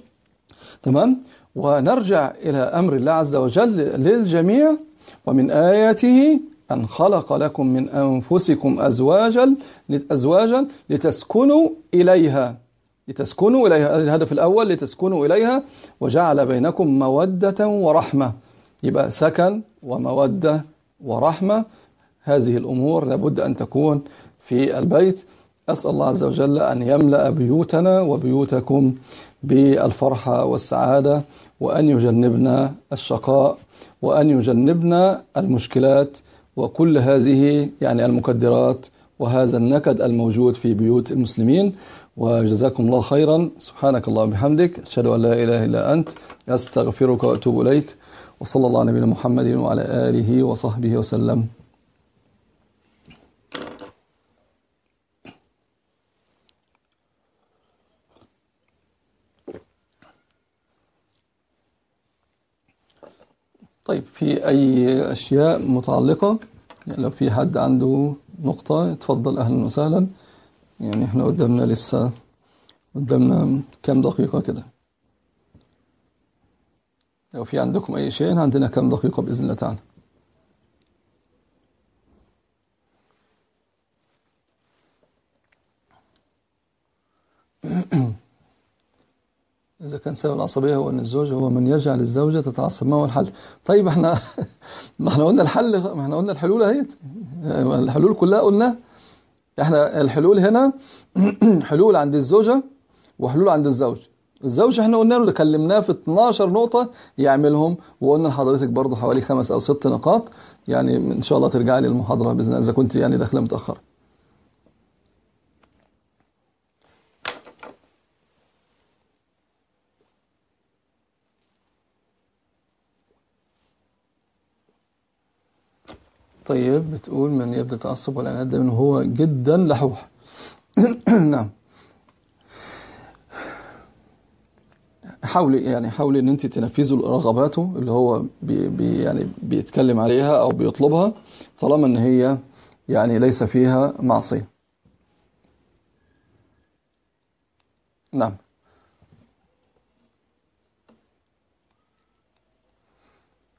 تمام ونرجع إلى أمر الله عز وجل للجميع ومن آياته أن خلق لكم من أنفسكم أزواجا أزواجا لتسكنوا إليها لتسكنوا إليها الهدف الأول لتسكنوا إليها وجعل بينكم مودة ورحمة يبقى سكن ومودة ورحمة هذه الأمور لابد أن تكون في البيت أسأل الله عز وجل أن يملأ بيوتنا وبيوتكم بالفرحة والسعادة وأن يجنبنا الشقاء وأن يجنبنا المشكلات وكل هذه يعني المكدرات وهذا النكد الموجود في بيوت المسلمين وجزاكم الله خيرا سبحانك اللهم وبحمدك أشهد أن لا إله إلا أنت أستغفرك وأتوب إليك وصلى الله على نبينا محمد وعلى آله وصحبه وسلم طيب في أي أشياء متعلقة يعني لو في حد عنده نقطة يتفضل أهلا وسهلا يعني احنا قدامنا لسه قدامنا كام دقيقة كده لو في عندكم أي شيء عندنا كام دقيقة بإذن الله تعالى إذا كان سبب العصبية هو أن الزوج هو من يجعل الزوجة تتعصب ما هو الحل طيب احنا ما احنا قلنا الحل ما احنا قلنا الحلول اهيت الحلول كلها قلنا احنا الحلول هنا حلول عند الزوجة وحلول عند الزوج الزوج احنا قلنا له اللي كلمناه في 12 نقطة يعملهم وقلنا لحضرتك برضه حوالي خمس أو ست نقاط يعني إن شاء الله ترجعي للمحاضرة بإذن الله إذا كنت يعني داخلة متأخر طيب بتقول من يبدأ التعصب والعناد ده هو جدا لحوح نعم حاولي يعني حاولي ان انت تنفذي رغباته اللي هو بي بي يعني بيتكلم عليها او بيطلبها طالما ان هي يعني ليس فيها معصية نعم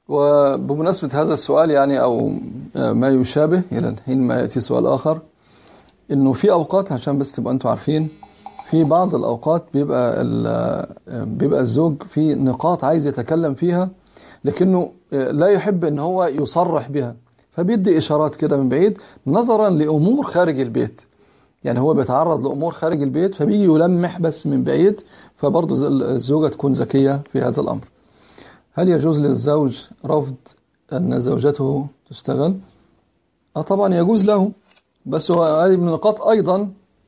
وبمناسبة هذا السؤال يعني أو ما يشابه إلى الحين ما يأتي سؤال آخر إنه في أوقات عشان بس تبقى أنتوا عارفين في بعض الأوقات بيبقى بيبقى الزوج في نقاط عايز يتكلم فيها لكنه لا يحب إن هو يصرح بها فبيدي إشارات كده من بعيد نظرا لأمور خارج البيت يعني هو بيتعرض لأمور خارج البيت فبيجي يلمح بس من بعيد فبرضه الزوجة تكون ذكية في هذا الأمر هل يجوز للزوج رفض أن زوجته تشتغل؟ آه طبعا يجوز له بس هو هذه من النقاط أيضا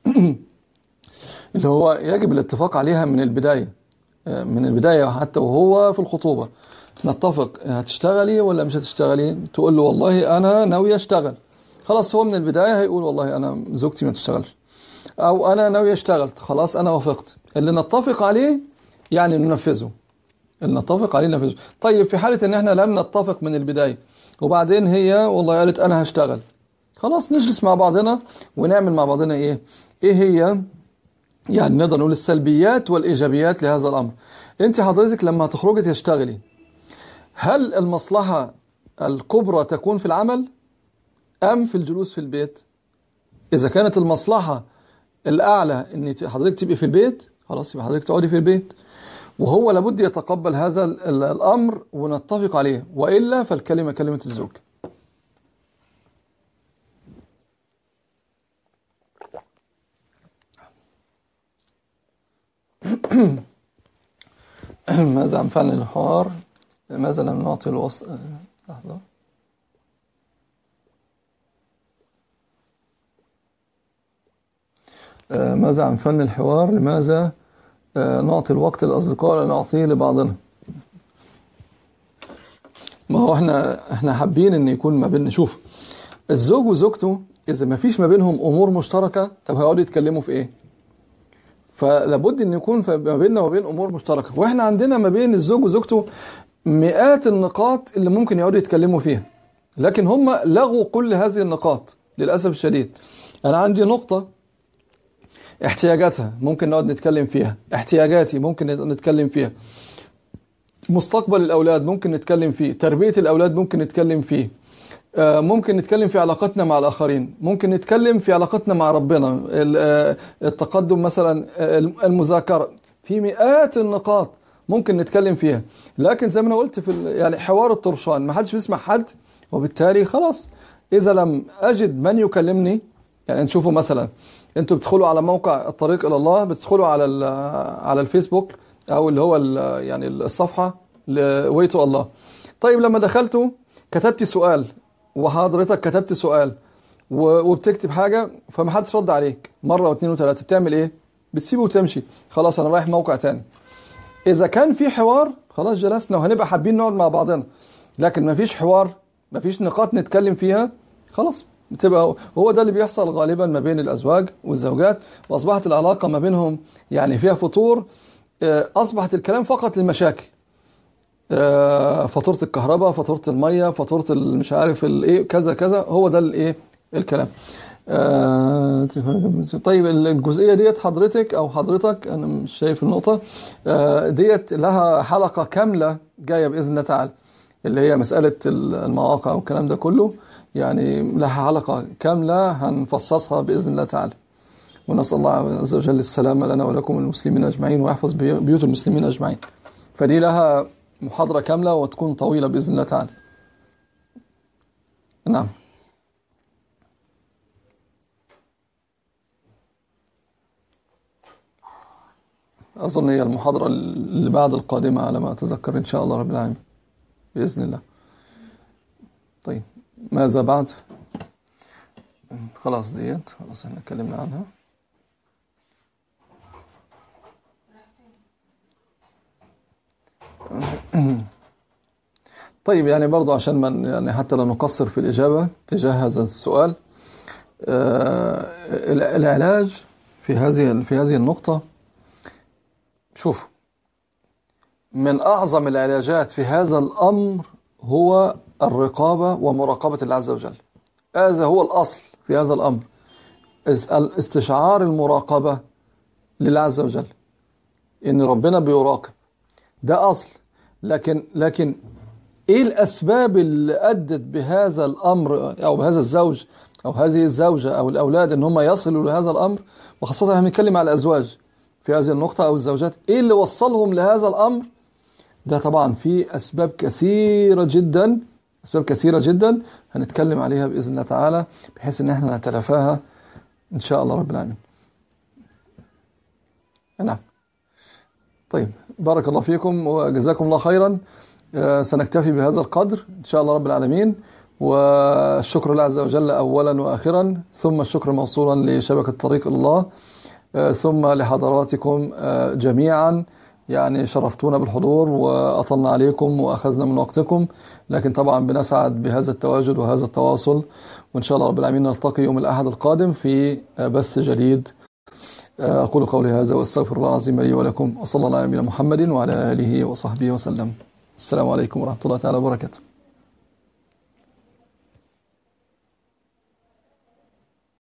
اللي هو يجب الاتفاق عليها من البداية من البداية حتى وهو في الخطوبة نتفق هتشتغلي ولا مش هتشتغلي تقول له والله أنا ناوي أشتغل خلاص هو من البداية هيقول والله أنا زوجتي ما تشتغلش أو أنا ناوي أشتغل خلاص أنا وافقت اللي نتفق عليه يعني ننفذه اللي نتفق عليه ننفذه طيب في حالة إن إحنا لم نتفق من البداية وبعدين هي والله قالت أنا هشتغل خلاص نجلس مع بعضنا ونعمل مع بعضنا إيه إيه هي يعني نقدر نقول السلبيات والإيجابيات لهذا الأمر أنت حضرتك لما تخرجي تشتغلي هل المصلحة الكبرى تكون في العمل أم في الجلوس في البيت إذا كانت المصلحة الأعلى أن حضرتك تبقي في البيت خلاص يبقى حضرتك تقعدي في البيت وهو لابد يتقبل هذا الأمر ونتفق عليه وإلا فالكلمة كلمة الزوج ماذا عن فعل الحوار ماذا لم نعطي الوصف لحظة ماذا عن فن الحوار لماذا نعطي الوقت للأصدقاء ولا نعطيه لبعضنا ما هو احنا احنا حابين ان يكون ما بيننا شوف الزوج وزوجته اذا ما فيش ما بينهم امور مشتركه طب هيقعدوا يتكلموا في ايه فلابد ان يكون ما بيننا وبين امور مشتركه واحنا عندنا ما بين الزوج وزوجته مئات النقاط اللي ممكن يقعدوا يتكلموا فيها لكن هم لغوا كل هذه النقاط للاسف الشديد انا عندي نقطه احتياجاتها ممكن نقعد نتكلم فيها احتياجاتي ممكن نتكلم فيها مستقبل الأولاد ممكن نتكلم فيه تربية الأولاد ممكن نتكلم فيه ممكن نتكلم في علاقتنا مع الآخرين ممكن نتكلم في علاقتنا مع ربنا التقدم مثلا المذاكرة في مئات النقاط ممكن نتكلم فيها لكن زي ما انا قلت في يعني حوار الطرشان ما حدش بيسمع حد وبالتالي خلاص إذا لم أجد من يكلمني يعني نشوفوا مثلا انتوا بتدخلوا على موقع الطريق الى الله بتدخلوا على على الفيسبوك او اللي هو يعني الصفحه لويتو الله طيب لما دخلتوا كتبتي سؤال وحضرتك كتبت سؤال وبتكتب حاجه فما حدش رد عليك مره واثنين وثلاثه بتعمل ايه بتسيبه وتمشي خلاص انا رايح موقع تاني اذا كان في حوار خلاص جلسنا وهنبقى حابين نقعد مع بعضنا لكن ما فيش حوار ما فيش نقاط نتكلم فيها خلاص بتبقى هو ده اللي بيحصل غالبا ما بين الازواج والزوجات واصبحت العلاقه ما بينهم يعني فيها فتور اصبحت الكلام فقط للمشاكل فاتوره الكهرباء فاتوره الميه فاتوره مش عارف الايه كذا كذا هو ده الايه الكلام طيب الجزئيه ديت حضرتك او حضرتك انا مش شايف النقطه ديت لها حلقه كامله جايه باذن الله تعالى اللي هي مساله المواقع والكلام ده كله يعني لها حلقة كاملة هنفصصها بإذن الله تعالى ونسأل الله عز وجل السلامة لنا ولكم المسلمين أجمعين ويحفظ بيوت المسلمين أجمعين فدي لها محاضرة كاملة وتكون طويلة بإذن الله تعالى نعم أظن هي المحاضرة اللي بعد القادمة على ما أتذكر إن شاء الله رب العالمين بإذن الله طيب ماذا بعد خلاص ديت خلاص احنا اتكلمنا عنها طيب يعني برضو عشان ما يعني حتى لا نقصر في الإجابة تجاه هذا السؤال العلاج في هذه في هذه النقطة شوف من أعظم العلاجات في هذا الأمر هو الرقابة ومراقبة الله عز وجل هذا هو الأصل في هذا الأمر استشعار المراقبة لله عز وجل إن ربنا بيراقب ده أصل لكن لكن إيه الأسباب اللي أدت بهذا الأمر أو بهذا الزوج أو هذه الزوجة أو الأولاد إن هم يصلوا لهذا الأمر وخاصة احنا بنتكلم على الأزواج في هذه النقطة أو الزوجات إيه اللي وصلهم لهذا الأمر ده طبعا في أسباب كثيرة جدا أسباب كثيرة جدا هنتكلم عليها بإذن الله تعالى بحيث إن احنا نتلافاها إن شاء الله رب العالمين نعم طيب بارك الله فيكم وجزاكم الله خيرا سنكتفي بهذا القدر إن شاء الله رب العالمين والشكر لله عز وجل أولا وآخرا ثم الشكر موصولا لشبكة طريق الله ثم لحضراتكم جميعا يعني شرفتونا بالحضور وأطلنا عليكم وأخذنا من وقتكم لكن طبعا بنسعد بهذا التواجد وهذا التواصل وإن شاء الله رب العالمين نلتقي يوم الأحد القادم في بث جديد أقول قولي هذا وأستغفر الله العظيم لي ولكم وصلى الله على نبينا محمد وعلى آله وصحبه وسلم السلام عليكم ورحمة الله تعالى وبركاته